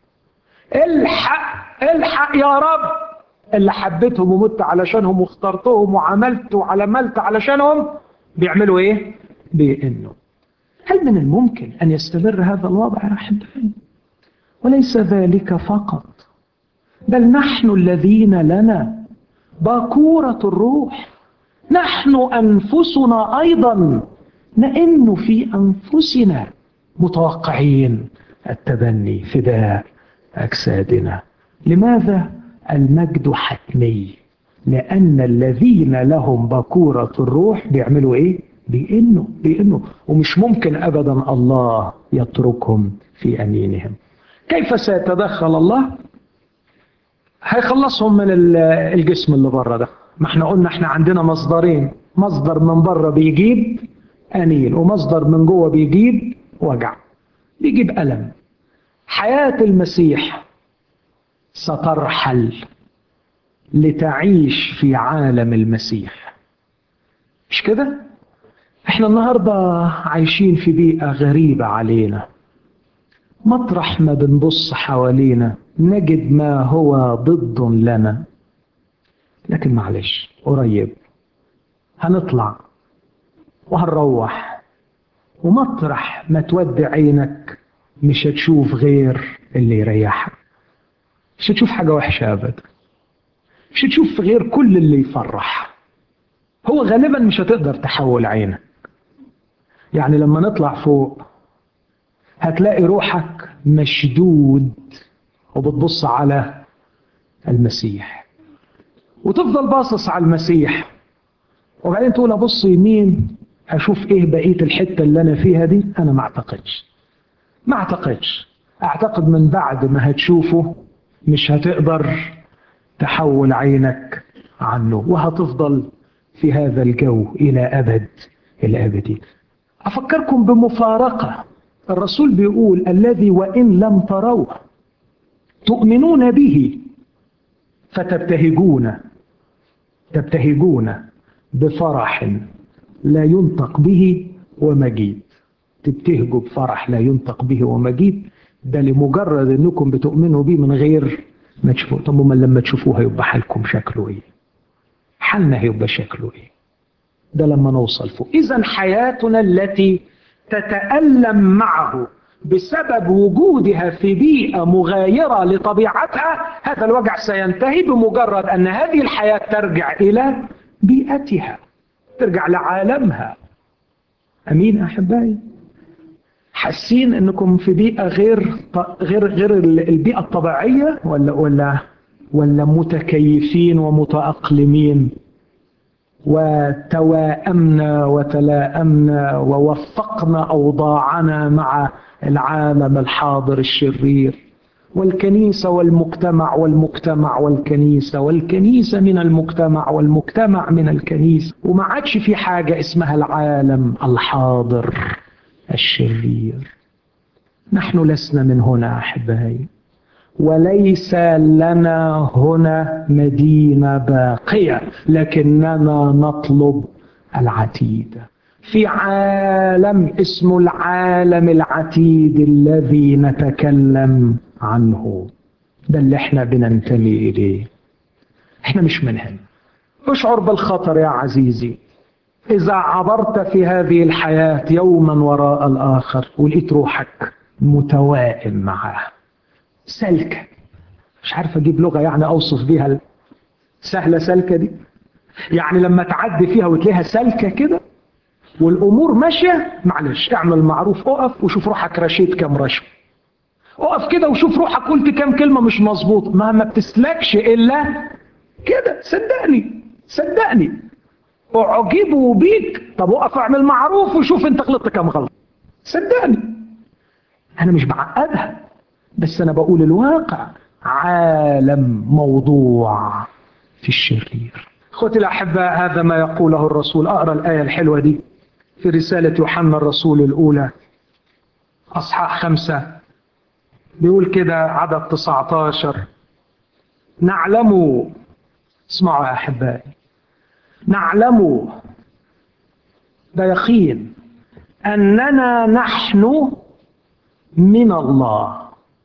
الحق الحق يا رب اللي حبيتهم ومت علشانهم واخترتهم وعملت وعملت علشانهم بيعملوا ايه بانه هل من الممكن ان يستمر هذا الوضع يا احبائي وليس ذلك فقط بل نحن الذين لنا باكوره الروح نحن انفسنا ايضا نئن في انفسنا متوقعين التبني فداء اجسادنا لماذا المجد حتمي لان الذين لهم باكوره الروح بيعملوا ايه بيئنوا بيئنوا ومش ممكن ابدا الله يتركهم في انينهم كيف سيتدخل الله هيخلصهم من الجسم اللي بره ده ما احنا قلنا احنا عندنا مصدرين مصدر من بره بيجيب انين ومصدر من جوه بيجيب وجع بيجيب الم حياه المسيح سترحل لتعيش في عالم المسيح مش كده احنا النهارده عايشين في بيئه غريبه علينا مطرح ما بنبص حوالينا نجد ما هو ضد لنا لكن معلش قريب هنطلع وهنروح ومطرح ما تودي عينك مش هتشوف غير اللي يريحك مش هتشوف حاجة وحشة أبدا مش هتشوف غير كل اللي يفرح هو غالبا مش هتقدر تحول عينك يعني لما نطلع فوق هتلاقي روحك مشدود وبتبص على المسيح وتفضل باصص على المسيح وبعدين تقول ابص يمين اشوف ايه بقيه الحته اللي انا فيها دي انا ما اعتقدش ما اعتقدش اعتقد من بعد ما هتشوفه مش هتقدر تحول عينك عنه وهتفضل في هذا الجو الى ابد الابدين افكركم بمفارقه الرسول بيقول الذي وان لم تروه تؤمنون به فتبتهجون تبتهجون بفرح لا ينطق به ومجيد تبتهجوا بفرح لا ينطق به ومجيد ده لمجرد انكم بتؤمنوا به من غير ما تشوفوه طب امال لما تشوفوه هيبقى حالكم شكله ايه حالنا هيبقى شكله ايه ده لما نوصل فوق اذا حياتنا التي تتالم معه بسبب وجودها في بيئه مغايره لطبيعتها هذا الوجع سينتهي بمجرد ان هذه الحياه ترجع الى بيئتها ترجع لعالمها امين احبائي حاسين انكم في بيئه غير غير غير البيئه الطبيعيه ولا ولا ولا متكيفين ومتاقلمين وتواءمنا وتلاءمنا ووفقنا اوضاعنا مع العالم الحاضر الشرير والكنيسه والمجتمع والمجتمع والكنيسه والكنيسه من المجتمع والمجتمع من الكنيسه وما عادش في حاجه اسمها العالم الحاضر الشرير نحن لسنا من هنا احبائي وليس لنا هنا مدينه باقيه لكننا نطلب العتيد في عالم اسمه العالم العتيد الذي نتكلم عنه ده اللي احنا بننتمي اليه احنا مش من هنا اشعر بالخطر يا عزيزي إذا عبرت في هذه الحياة يوما وراء الآخر ولقيت روحك متوائم معاه سلكة مش عارف أجيب لغة يعني أوصف بيها سهلة سلكة دي يعني لما تعدي فيها وتلاقيها سلكة كده والأمور ماشية معلش اعمل معروف اقف وشوف روحك رشيت كام رشوة اقف كده وشوف روحك قلت كام كلمة مش مظبوط ما ما بتسلكش إلا كده صدقني صدقني اعجبوا بيك طب وقف اعمل معروف وشوف انت غلطت كم غلط صدقني انا مش بعقدها بس انا بقول الواقع عالم موضوع في الشرير اخوتي الاحباء هذا ما يقوله الرسول اقرا الايه الحلوه دي في رساله يوحنا الرسول الاولى اصحاح خمسة بيقول كده عدد 19 نعلم اسمعوا يا احبائي نعلم ده يقين اننا نحن من الله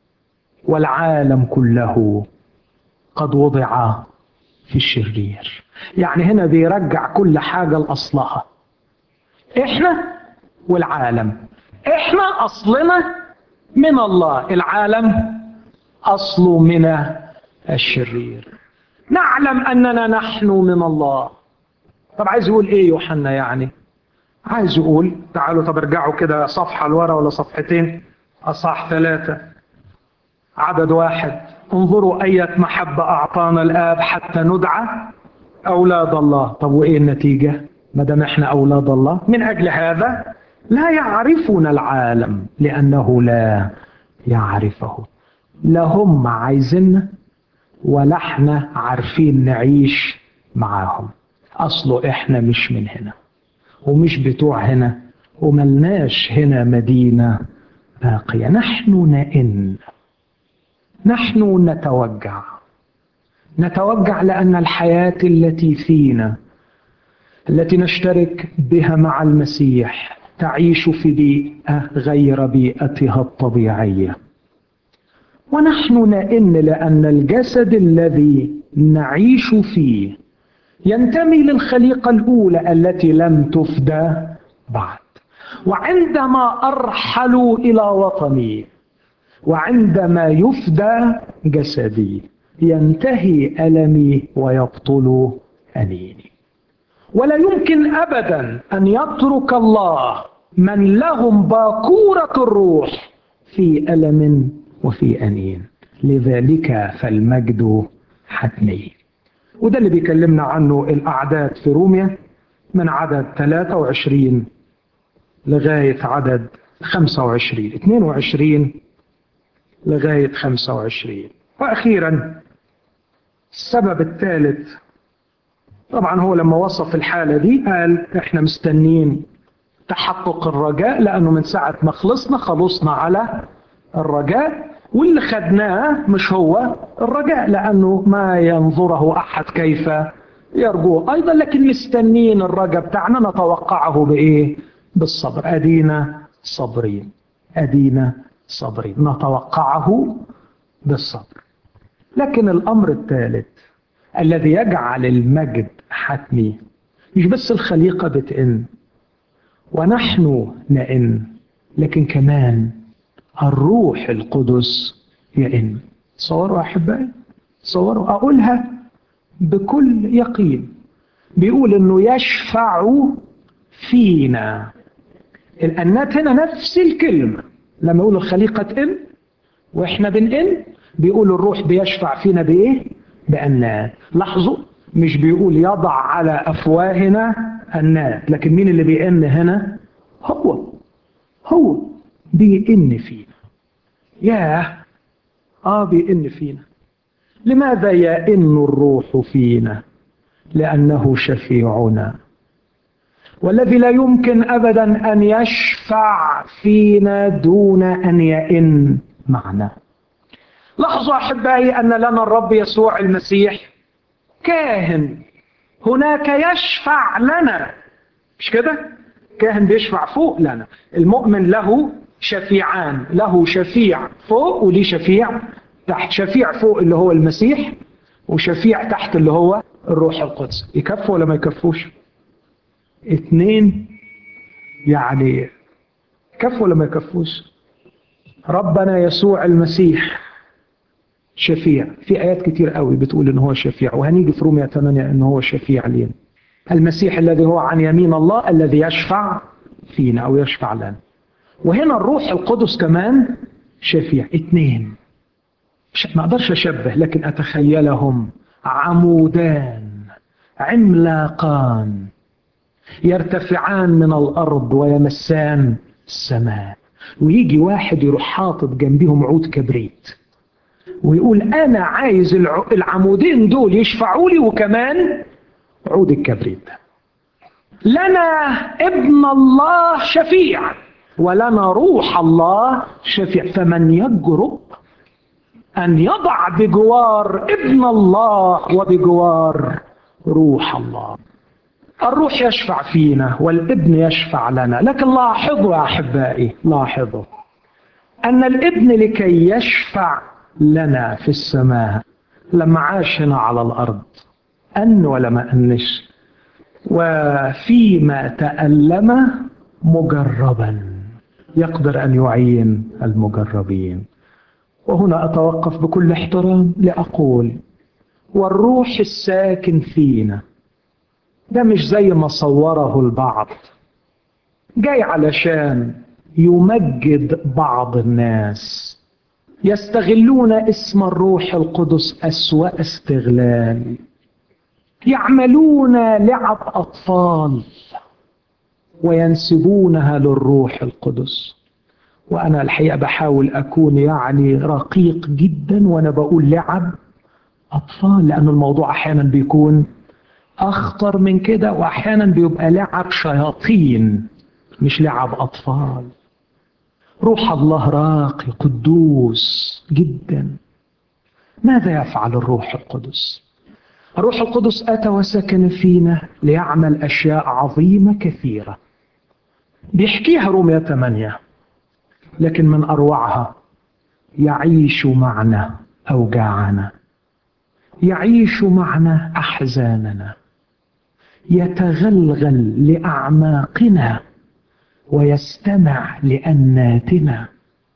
والعالم كله قد وضع في الشرير يعني هنا بيرجع كل حاجه لاصلها احنا والعالم احنا اصلنا من الله العالم اصله من الشرير نعلم اننا نحن من الله طب عايز يقول ايه يوحنا يعني عايز يقول تعالوا طب ارجعوا كده صفحة لورا ولا صفحتين أصح ثلاثة عدد واحد انظروا أية محبة أعطانا الآب حتى ندعى أولاد الله طب وإيه النتيجة ما دام إحنا أولاد الله من أجل هذا لا يعرفنا العالم لأنه لا يعرفه لا هم عايزين ولا احنا عارفين نعيش معاهم أصله إحنا مش من هنا ومش بتوع هنا وملناش هنا مدينة باقية نحن نئن نحن نتوجع نتوجع لأن الحياة التي فينا التي نشترك بها مع المسيح تعيش في بيئة غير بيئتها الطبيعية ونحن نئن لأن الجسد الذي نعيش فيه ينتمي للخليقة الأولى التي لم تفدى بعد وعندما أرحل إلى وطني وعندما يفدى جسدي ينتهي ألمي ويبطل أنيني ولا يمكن أبدا أن يترك الله من لهم باكورة الروح في ألم وفي أنين لذلك فالمجد حتمي وده اللي بيكلمنا عنه الأعداد في روميا من عدد 23 لغاية عدد 25 22 لغاية 25 وأخيرا السبب الثالث طبعا هو لما وصف الحالة دي قال احنا مستنين تحقق الرجاء لأنه من ساعة ما خلصنا خلصنا على الرجاء واللي خدناه مش هو الرجاء لأنه ما ينظره أحد كيف يرجوه أيضا لكن مستنين الرجاء بتاعنا نتوقعه بإيه بالصبر أدينا صبرين أدينا صبرين نتوقعه بالصبر لكن الأمر الثالث الذي يجعل المجد حتمي مش بس الخليقة بتئن ونحن نئن لكن كمان الروح القدس يئن تصوروا أحبائي تصوروا أقولها بكل يقين بيقول انه يشفع فينا الأنات هنا نفس الكلمة لما يقولوا الخليقة تئن واحنا بنئن بيقول الروح بيشفع فينا بايه بأنات لاحظوا مش بيقول يضع على أفواهنا النات لكن مين اللي بيئن هنا هو هو بيئن فينا ياه اه بيئن فينا لماذا يئن الروح فينا لأنه شفيعنا والذي لا يمكن أبدا أن يشفع فينا دون أن يئن معنا لاحظوا أحبائي أن لنا الرب يسوع المسيح كاهن هناك يشفع لنا مش كده كاهن بيشفع فوق لنا المؤمن له شفيعان له شفيع فوق وليه شفيع تحت شفيع فوق اللي هو المسيح وشفيع تحت اللي هو الروح القدس يكفوا ولا ما يكفوش اتنين يعني كفوا ولا ما يكفوش ربنا يسوع المسيح شفيع في آيات كتير قوي بتقول إن هو شفيع وهنيجي في رومية 8 إن هو شفيع لينا المسيح الذي هو عن يمين الله الذي يشفع فينا أو يشفع لنا وهنا الروح القدس كمان شفيع اتنين ما أقدرش أشبه لكن أتخيلهم عمودان عملاقان يرتفعان من الأرض ويمسان السماء ويجي واحد يروح حاطط جنبهم عود كبريت ويقول أنا عايز العمودين دول يشفعوا لي وكمان عود الكبريت لنا ابن الله شفيع ولنا روح الله شفيع فمن يجرؤ أن يضع بجوار ابن الله وبجوار روح الله الروح يشفع فينا والابن يشفع لنا لكن لاحظوا يا أحبائي لاحظوا أن الابن لكي يشفع لنا في السماء لما عاش هنا على الأرض أن ولا ما أنش وفيما تألم مجربا يقدر أن يعين المجربين وهنا أتوقف بكل احترام لأقول والروح الساكن فينا ده مش زي ما صوره البعض جاي علشان يمجد بعض الناس يستغلون اسم الروح القدس أسوأ استغلال يعملون لعب أطفال وينسبونها للروح القدس وأنا الحقيقة بحاول أكون يعني رقيق جدا وأنا بقول لعب أطفال لأن الموضوع أحيانا بيكون أخطر من كده وأحيانا بيبقى لعب شياطين مش لعب أطفال روح الله راقي قدوس جدا ماذا يفعل الروح القدس الروح القدس أتى وسكن فينا ليعمل أشياء عظيمة كثيرة بيحكيها رومية 8 لكن من أروعها يعيش معنا أوجاعنا يعيش معنا أحزاننا يتغلغل لأعماقنا ويستمع لأناتنا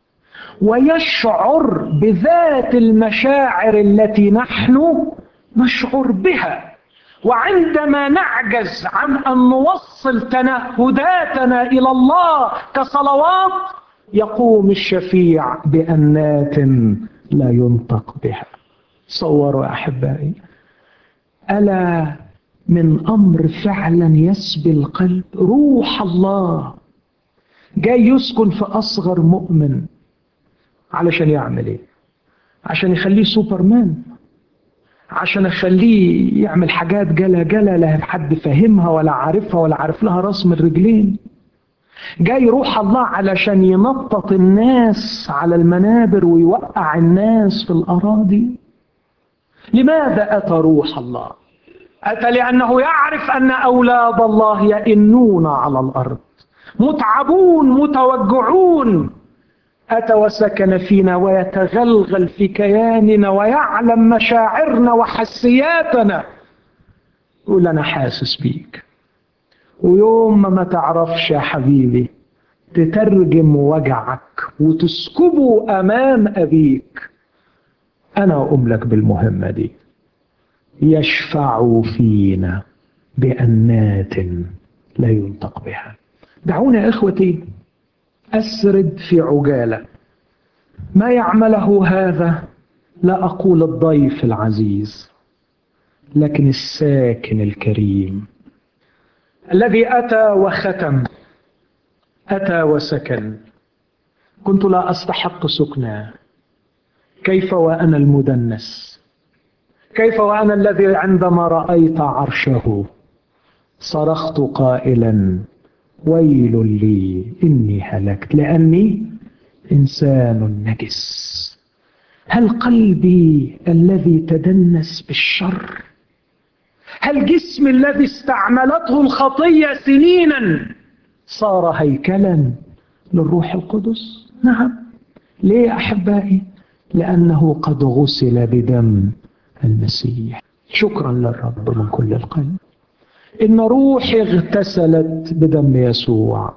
ويشعر بذات المشاعر التي نحن نشعر بها وعندما نعجز عن ان نوصل تنهداتنا الى الله كصلوات يقوم الشفيع بانات لا ينطق بها صوروا احبائي الا من امر فعلا يسبي القلب روح الله جاي يسكن في اصغر مؤمن علشان يعمل ايه عشان يخليه سوبرمان عشان اخليه يعمل حاجات جلا جلا لا حد فاهمها ولا عارفها ولا عارف لها راس من رجلين جاي روح الله علشان ينطط الناس على المنابر ويوقع الناس في الاراضي لماذا اتى روح الله اتى لانه يعرف ان اولاد الله يئنون على الارض متعبون متوجعون أتى وسكن فينا ويتغلغل في كياننا ويعلم مشاعرنا وحسياتنا يقول أنا حاسس بيك ويوم ما ما تعرفش يا حبيبي تترجم وجعك وتسكبه أمام أبيك أنا أقوم لك بالمهمة دي يشفع فينا بأنات لا ينطق بها دعونا يا إخوتي أسرد في عجالة ما يعمله هذا لا أقول الضيف العزيز لكن الساكن الكريم الذي أتى وختم أتى وسكن كنت لا أستحق سكنى كيف وأنا المدنس كيف وأنا الذي عندما رأيت عرشه صرخت قائلا ويل لي إني هلكت لأني إنسان نجس هل قلبي الذي تدنس بالشر هل جسمي الذي استعملته الخطية سنينا صار هيكلا للروح القدس نعم ليه أحبائي لأنه قد غسل بدم المسيح شكرا للرب من كل القلب إن روحي اغتسلت بدم يسوع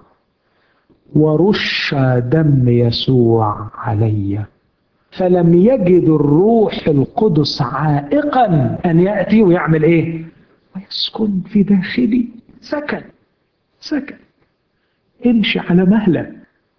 ورش دم يسوع علي فلم يجد الروح القدس عائقا أن يأتي ويعمل إيه ويسكن في داخلي سكن سكن امشي على مهلك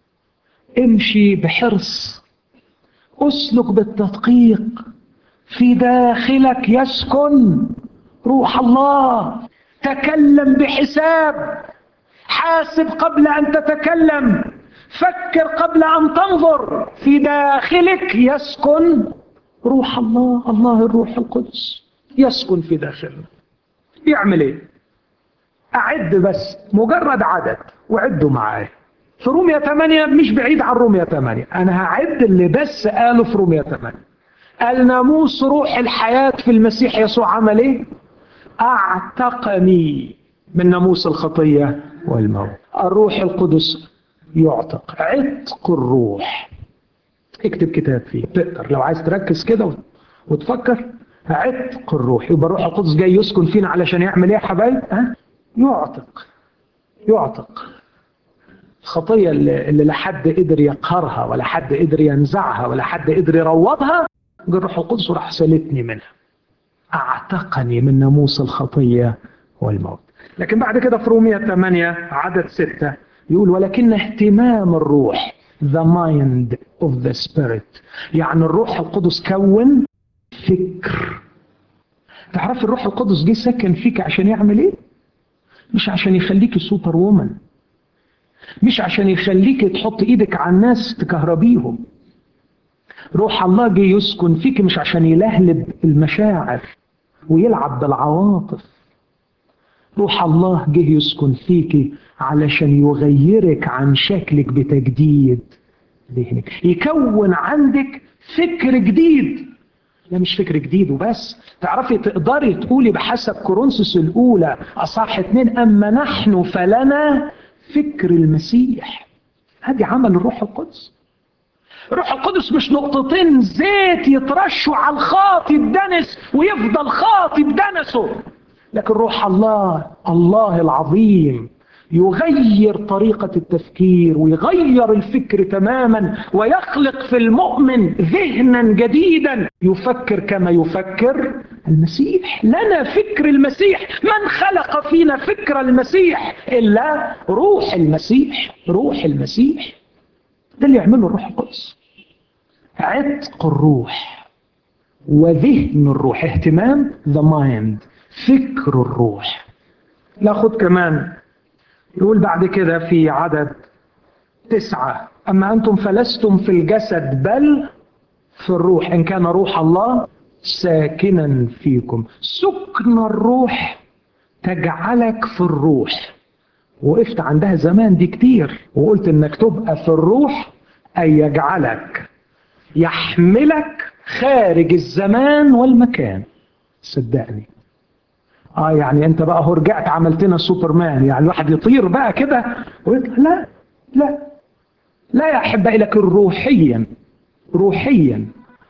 امشي بحرص اسلك بالتدقيق في داخلك يسكن روح الله تكلم بحساب حاسب قبل ان تتكلم فكر قبل ان تنظر في داخلك يسكن روح الله الله الروح القدس يسكن في داخلنا يعمل ايه اعد بس مجرد عدد وعدوا معايا في رومية 8 مش بعيد عن رومية 8 انا هعد اللي بس قاله في رومية 8 الناموس روح الحياة في المسيح يسوع عمل ايه اعتقني من ناموس الخطية والموت الروح القدس يعتق عتق الروح اكتب كتاب فيه تقدر لو عايز تركز كده وتفكر عتق الروح يبقى الروح القدس جاي يسكن فينا علشان يعمل ايه يا حبايب ها يعتق يعتق الخطية اللي, اللي لا حد قدر يقهرها ولا حد قدر ينزعها ولا حد قدر يروضها جه الروح القدس وراح سالتني منها اعتقني من ناموس الخطية والموت لكن بعد كده في رومية 8 عدد 6 يقول ولكن اهتمام الروح the mind of the spirit يعني الروح القدس كون فكر تعرف الروح القدس جه سكن فيك عشان يعمل ايه مش عشان يخليك سوبر وومن مش عشان يخليك تحط ايدك على الناس تكهربيهم روح الله جه يسكن فيك مش عشان يلهلب المشاعر ويلعب بالعواطف روح الله جه يسكن فيك علشان يغيرك عن شكلك بتجديد ذهنك يكون عندك فكر جديد لا مش فكر جديد وبس تعرفي تقدري تقولي بحسب كورنثوس الاولى اصح اتنين اما نحن فلنا فكر المسيح هذه عمل الروح القدس الروح القدس مش نقطتين زيت يترشوا على الخاطي الدنس ويفضل خاطي بدنسه لكن روح الله الله العظيم يغير طريقة التفكير ويغير الفكر تماما ويخلق في المؤمن ذهنا جديدا يفكر كما يفكر المسيح لنا فكر المسيح من خلق فينا فكر المسيح إلا روح المسيح روح المسيح ده اللي يعمله الروح القدس عتق الروح وذهن الروح اهتمام ذا مايند فكر الروح ناخد كمان يقول بعد كده في عدد تسعة أما أنتم فلستم في الجسد بل في الروح إن كان روح الله ساكنا فيكم سكن الروح تجعلك في الروح وقفت عندها زمان دي كتير وقلت انك تبقى في الروح اي يجعلك يحملك خارج الزمان والمكان صدقني اه يعني انت بقى هو رجعت عملتنا سوبرمان يعني الواحد يطير بقى كده ويطلع لا لا لا يا احبائي لكن روحيا روحيا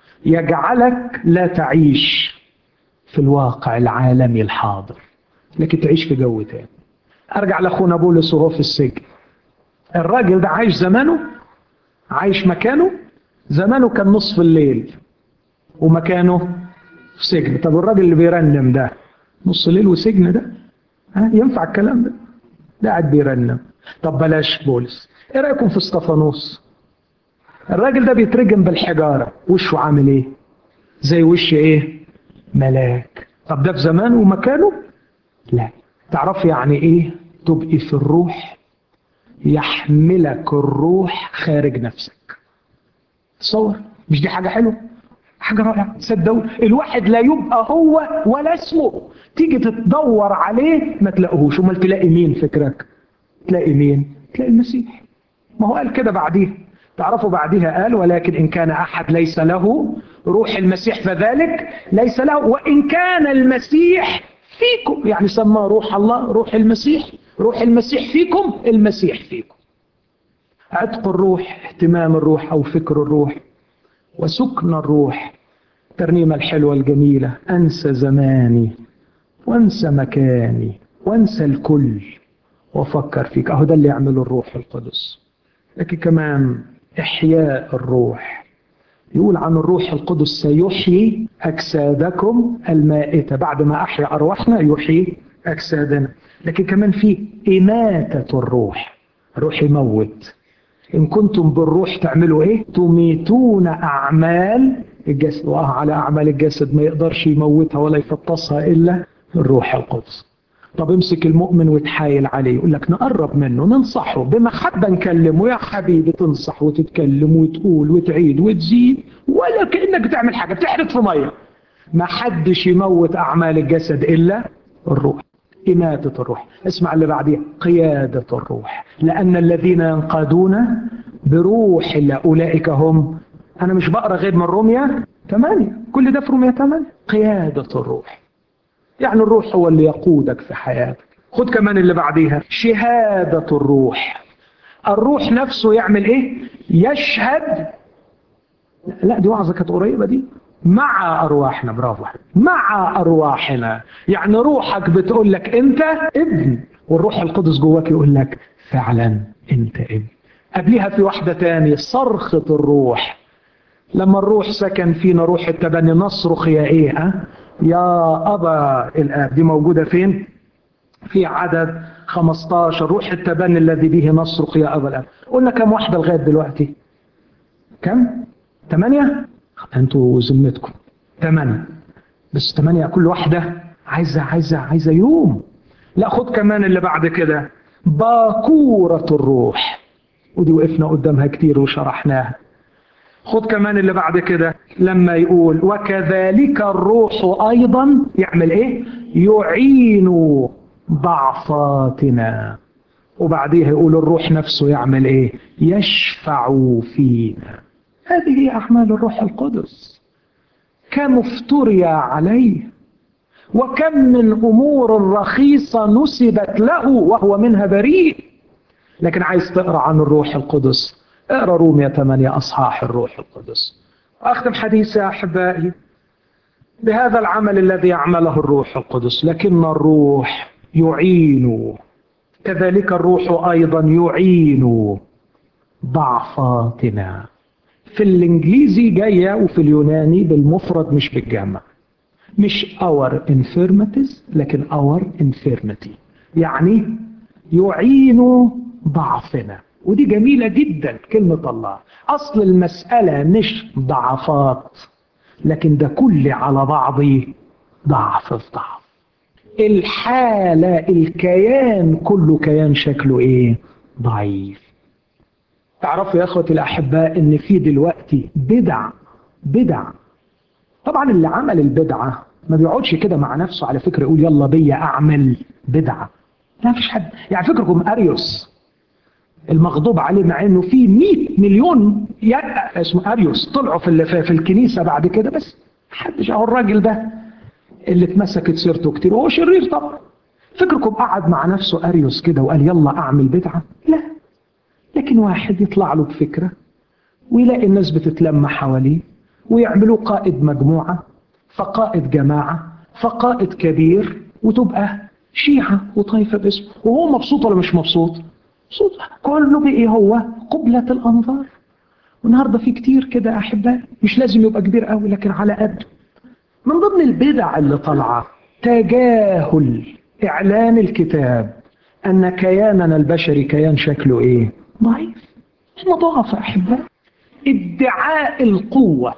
يجعلك لا تعيش في الواقع العالمي الحاضر لكن تعيش في جو تاني ارجع لاخونا بولس وهو في السجن الراجل ده عايش زمانه عايش مكانه زمانه كان نصف الليل ومكانه في سجن طب الراجل اللي بيرنم ده نص ليل وسجن ده ها ينفع الكلام ده ده قاعد بيرنم طب بلاش بولس ايه رايكم في اسطفانوس الراجل ده بيترجم بالحجاره وشه عامل ايه زي وش ايه ملاك طب ده في زمانه ومكانه لا تعرف يعني ايه تبقي في الروح يحملك الروح خارج نفسك تصور مش دي حاجه حلوه حاجة رائعة صدقوا الواحد لا يبقى هو ولا اسمه تيجي تدور عليه ما تلاقيهوش امال تلاقي مين فكرك تلاقي مين تلاقي المسيح ما هو قال كده بعديه تعرفوا بعدها قال ولكن إن كان أحد ليس له روح المسيح فذلك ليس له وإن كان المسيح فيكم يعني سماه روح الله روح المسيح روح المسيح فيكم المسيح فيكم عتق الروح اهتمام الروح أو فكر الروح وسكن الروح الترنيمة الحلوة الجميلة أنسى زماني وأنسى مكاني وأنسى الكل وأفكر فيك أهو ده اللي يعمله الروح القدس لكن كمان إحياء الروح يقول عن الروح القدس سيحيي أجسادكم المائتة بعد ما أحيا أرواحنا يحيي أجسادنا لكن كمان في إماتة الروح الروح يموت إن كنتم بالروح تعملوا إيه؟ تميتون أعمال الجسد وآه على أعمال الجسد ما يقدرش يموتها ولا يفطسها إلا الروح القدس طب امسك المؤمن وتحايل عليه يقول لك نقرب منه ننصحه بمحبة نكلمه يا حبيبي تنصح وتتكلم وتقول وتعيد وتزيد ولا كأنك بتعمل حاجة بتحرق في مية ما حدش يموت أعمال الجسد إلا الروح إماتة الروح اسمع اللي بعديها قيادة الروح لأن الذين ينقادون بروح الله أولئك هم أنا مش بقرأ غير من روميا ثمانية كل ده في روميا ثمانية قيادة الروح يعني الروح هو اللي يقودك في حياتك خد كمان اللي بعديها شهادة الروح الروح نفسه يعمل ايه يشهد لا دي وعظة كانت قريبة دي مع ارواحنا برافو مع ارواحنا يعني روحك بتقول لك انت ابن والروح القدس جواك يقول لك فعلا انت ابن قبلها في واحدة تاني صرخة الروح لما الروح سكن فينا روح التبني نصرخ يا ايه ها يا ابا الاب دي موجودة فين في عدد 15 روح التبني الذي به نصرخ يا ابا الاب قلنا كم واحدة لغاية دلوقتي كم ثمانية انتوا ذمتكم ثمانية بس ثمانية كل واحدة عايزة عايزة عايزة يوم لا خد كمان اللي بعد كده باكورة الروح ودي وقفنا قدامها كتير وشرحناها خد كمان اللي بعد كده لما يقول وكذلك الروح ايضا يعمل ايه يعين ضعفاتنا وبعديها يقول الروح نفسه يعمل ايه يشفع فينا هذه هي اعمال الروح القدس كم افتري عليه وكم من امور رخيصه نسبت له وهو منها بريء لكن عايز تقرا عن الروح القدس اقرا رومية 8 اصحاح الروح القدس واختم حديثي يا احبائي بهذا العمل الذي يعمله الروح القدس لكن الروح يعين كذلك الروح ايضا يعين ضعفاتنا في الانجليزي جايه وفي اليوناني بالمفرد مش بالجمع مش our infirmities لكن our infirmity يعني يعين ضعفنا ودي جميلة جدا كلمة الله أصل المسألة مش ضعفات لكن ده كل على بعضه ضعف في ضعف الحالة الكيان كله كيان شكله ايه ضعيف تعرفوا يا اخوتي الاحباء ان في دلوقتي بدع بدع طبعا اللي عمل البدعة ما بيقعدش كده مع نفسه على فكرة يقول يلا بيا اعمل بدعة لا فيش حد يعني فكركم اريوس المغضوب عليه مع انه في 100 مليون اسمه اريوس طلعوا في في الكنيسه بعد كده بس محدش اهو الراجل ده اللي اتمسكت سيرته كتير وهو شرير طبعا فكركم قعد مع نفسه اريوس كده وقال يلا اعمل بدعه لا لكن واحد يطلع له بفكره ويلاقي الناس بتتلم حواليه ويعملوا قائد مجموعه فقائد جماعه فقائد كبير وتبقى شيعه وطائفه باسمه وهو مبسوط ولا مش مبسوط؟ مبسوط كله بقي هو قبلة الأنظار والنهارده في كتير كده أحباء مش لازم يبقى كبير قوي لكن على قد من ضمن البدع اللي طالعة تجاهل إعلان الكتاب أن كياننا البشري كيان شكله إيه؟ ضعيف احنا ضعف أحباء ادعاء القوة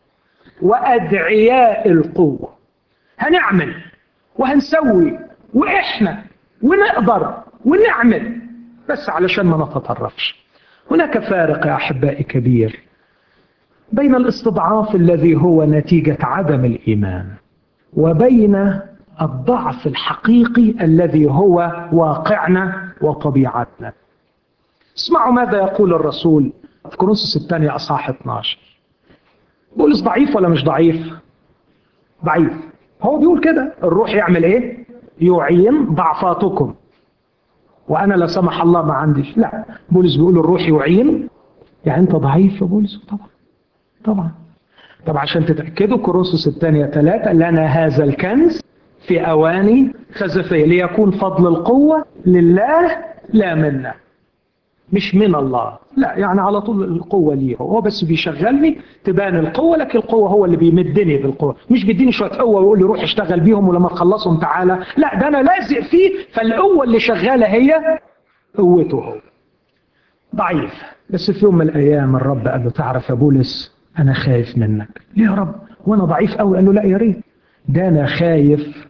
وأدعياء القوة هنعمل وهنسوي وإحنا ونقدر ونعمل بس علشان ما نتطرفش هناك فارق يا أحبائي كبير بين الاستضعاف الذي هو نتيجة عدم الإيمان وبين الضعف الحقيقي الذي هو واقعنا وطبيعتنا اسمعوا ماذا يقول الرسول في كورنثوس الثانية أصحاح 12 بولس ضعيف ولا مش ضعيف ضعيف هو بيقول كده الروح يعمل ايه يعين ضعفاتكم وانا لا سمح الله ما عنديش لا بولس بيقول الروح يعين يعني انت ضعيف يا بولس طبعا طبعا طب عشان تتاكدوا كورنثوس الثانيه ثلاثه لنا هذا الكنز في اواني خزفيه ليكون فضل القوه لله لا منا مش من الله لا يعني على طول القوه ليه هو بس بيشغلني تبان القوه لكن القوه هو اللي بيمدني بالقوه مش بيديني شويه قوه ويقول لي روح اشتغل بيهم ولما تخلصهم تعالى لا ده انا لازق فيه فالقوه اللي شغاله هي قوته هو ضعيف بس في يوم من الايام الرب قال له تعرف يا بولس انا خايف منك ليه يا رب وانا ضعيف قوي قال له لا يا ريت ده انا خايف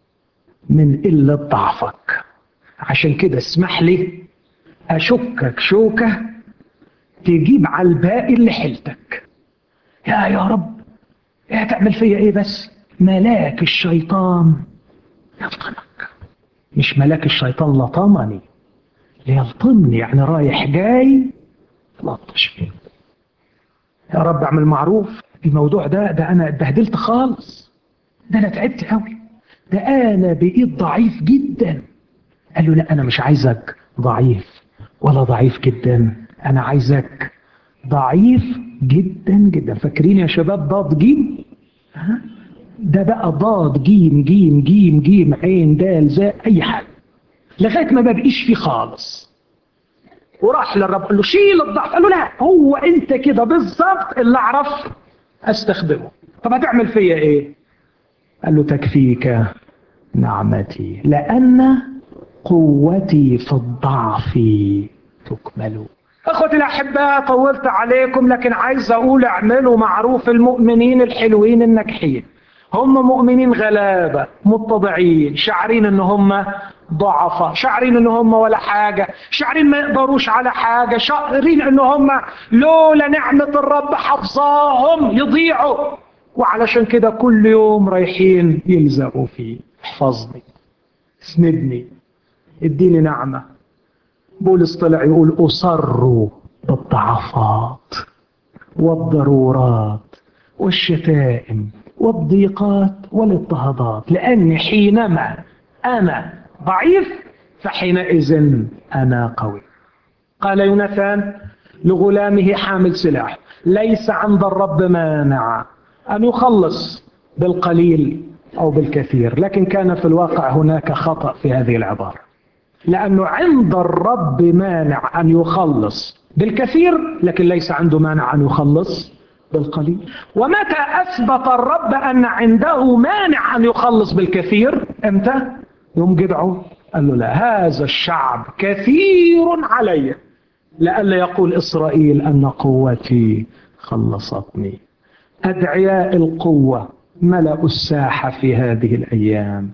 من قله ضعفك عشان كده اسمح لي أشكك شوكة تجيب على الباقي اللي حيلتك يا يا رب ايه هتعمل فيا ايه بس ملاك الشيطان يلطمك مش ملاك الشيطان لطمني ليلطمني يعني رايح جاي لطش فيه يا رب اعمل معروف الموضوع ده ده انا اتبهدلت خالص ده انا تعبت قوي ده انا بقيت ضعيف جدا قال له لا انا مش عايزك ضعيف ولا ضعيف جدا انا عايزك ضعيف جدا جدا فاكرين يا شباب ضاد جيم ده بقى ضاد جيم جيم جيم جيم عين دال زاء اي حاجه لغايه ما ما بقيش فيه خالص وراح للرب قال له شيل الضعف قال له لا هو انت كده بالظبط اللي اعرف استخدمه طب هتعمل فيا ايه قال له تكفيك نعمتي لان قوتي في الضعف تكمل اخوتي الاحباء طولت عليكم لكن عايز اقول اعملوا معروف المؤمنين الحلوين الناجحين هم مؤمنين غلابة متضعين شعرين ان هم ضعفاء شعرين ان هم ولا حاجة شعرين ما يقدروش على حاجة شعرين ان هم لولا نعمة الرب حفظاهم يضيعوا وعلشان كده كل يوم رايحين يلزقوا فيه احفظني اسندني اديني نعمة بولس طلع يقول أصر بالضعفات والضرورات والشتائم والضيقات والاضطهادات لأني حينما أنا ضعيف فحينئذ أنا قوي قال يوناثان لغلامه حامل سلاح ليس عند الرب مانع أن يخلص بالقليل أو بالكثير لكن كان في الواقع هناك خطأ في هذه العبارة لأنه عند الرب مانع أن يخلص بالكثير لكن ليس عنده مانع أن يخلص بالقليل ومتى أثبت الرب أن عنده مانع أن يخلص بالكثير إمتى؟ يوم جدعه قال له لا هذا الشعب كثير علي لئلا يقول إسرائيل أن قوتي خلصتني أدعياء القوة ملأوا الساحة في هذه الأيام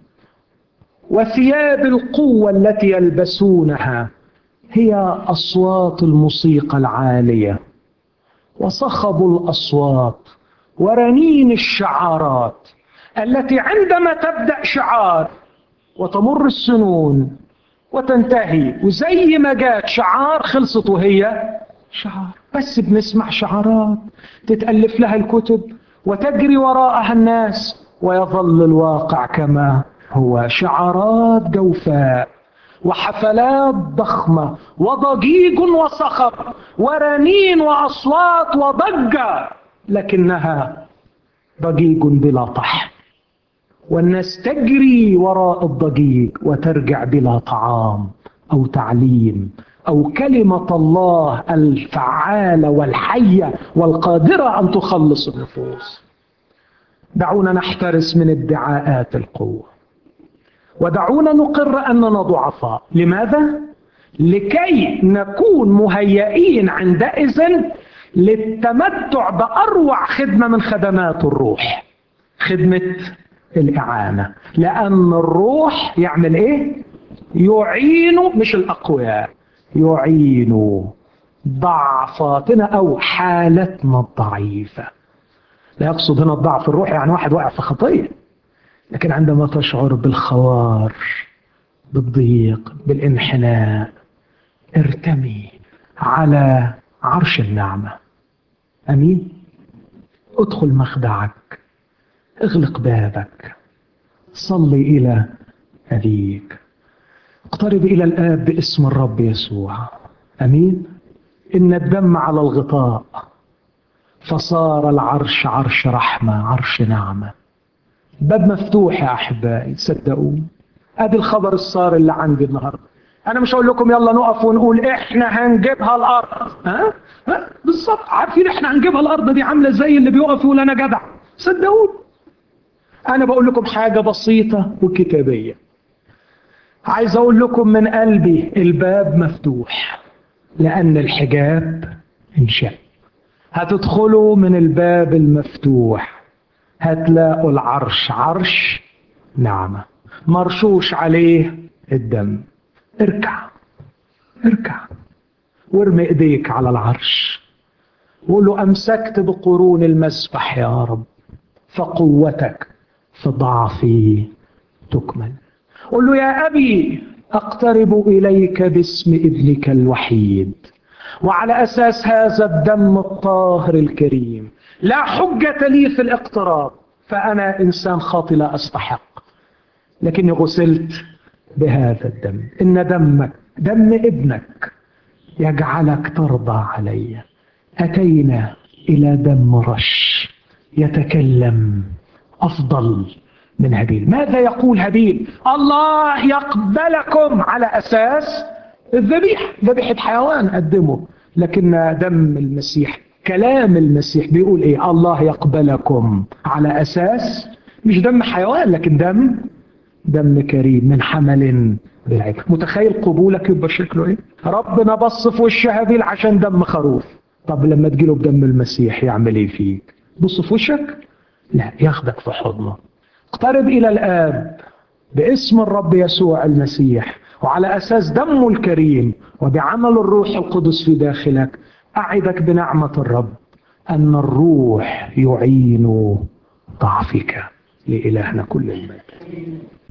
وثياب القوة التي يلبسونها هي أصوات الموسيقى العالية وصخب الأصوات ورنين الشعارات التي عندما تبدأ شعار وتمر السنون وتنتهي وزي ما جات شعار خلصت وهي شعار بس بنسمع شعارات تتألف لها الكتب وتجري وراءها الناس ويظل الواقع كما هو شعارات جوفاء وحفلات ضخمة وضجيج وصخب ورنين وأصوات وضجة لكنها ضجيج بلا طحن والناس تجري وراء الضجيج وترجع بلا طعام أو تعليم أو كلمة الله الفعالة والحية والقادرة أن تخلص النفوس دعونا نحترس من ادعاءات القوه ودعونا نقر أننا ضعفاء لماذا؟ لكي نكون مهيئين عندئذ للتمتع بأروع خدمة من خدمات الروح خدمة الإعانة لأن الروح يعمل إيه؟ يعين مش الأقوياء يعين ضعفاتنا أو حالتنا الضعيفة لا يقصد هنا الضعف الروحي يعني واحد واقع في خطيه لكن عندما تشعر بالخوار بالضيق بالانحناء ارتمي على عرش النعمة أمين ادخل مخدعك اغلق بابك صلي إلى أبيك اقترب إلى الآب باسم الرب يسوع أمين إن الدم على الغطاء فصار العرش عرش رحمة عرش نعمة باب مفتوح يا احبائي صدقوني ادي الخبر الصار اللي عندي النهارده انا مش هقول لكم يلا نقف ونقول احنا هنجيبها الارض ها, ها؟ بالظبط عارفين احنا هنجيبها الارض دي عامله زي اللي بيقف يقول انا جدع صدقوني انا بقول لكم حاجه بسيطه وكتابيه عايز اقول لكم من قلبي الباب مفتوح لان الحجاب انشق هتدخلوا من الباب المفتوح هتلاقوا العرش عرش نعمة مرشوش عليه الدم اركع اركع وارمي ايديك على العرش وقول له امسكت بقرون المسبح يا رب فقوتك في ضعفي تكمل قل له يا ابي اقترب اليك باسم ابنك الوحيد وعلى اساس هذا الدم الطاهر الكريم لا حجة لي في الاقتراب فأنا إنسان خاطئ لا أستحق لكني غسلت بهذا الدم إن دمك دم ابنك يجعلك ترضى علي أتينا إلى دم رش يتكلم أفضل من هابيل ماذا يقول هابيل الله يقبلكم على أساس الذبيحة ذبيحة حيوان قدمه لكن دم المسيح كلام المسيح بيقول ايه الله يقبلكم على أساس مش دم حيوان لكن دم دم كريم من حمل بالعين متخيل قبولك يبقى شكله ايه ربنا بص في وش هابيل عشان دم خروف طب لما تجيله بدم المسيح يعمل ايه فيك بص في وشك لا ياخدك في حضنه اقترب الى الاب باسم الرب يسوع المسيح وعلى اساس دمه الكريم وبعمل الروح القدس في داخلك اعدك بنعمه الرب ان الروح يعين ضعفك لالهنا كل المجد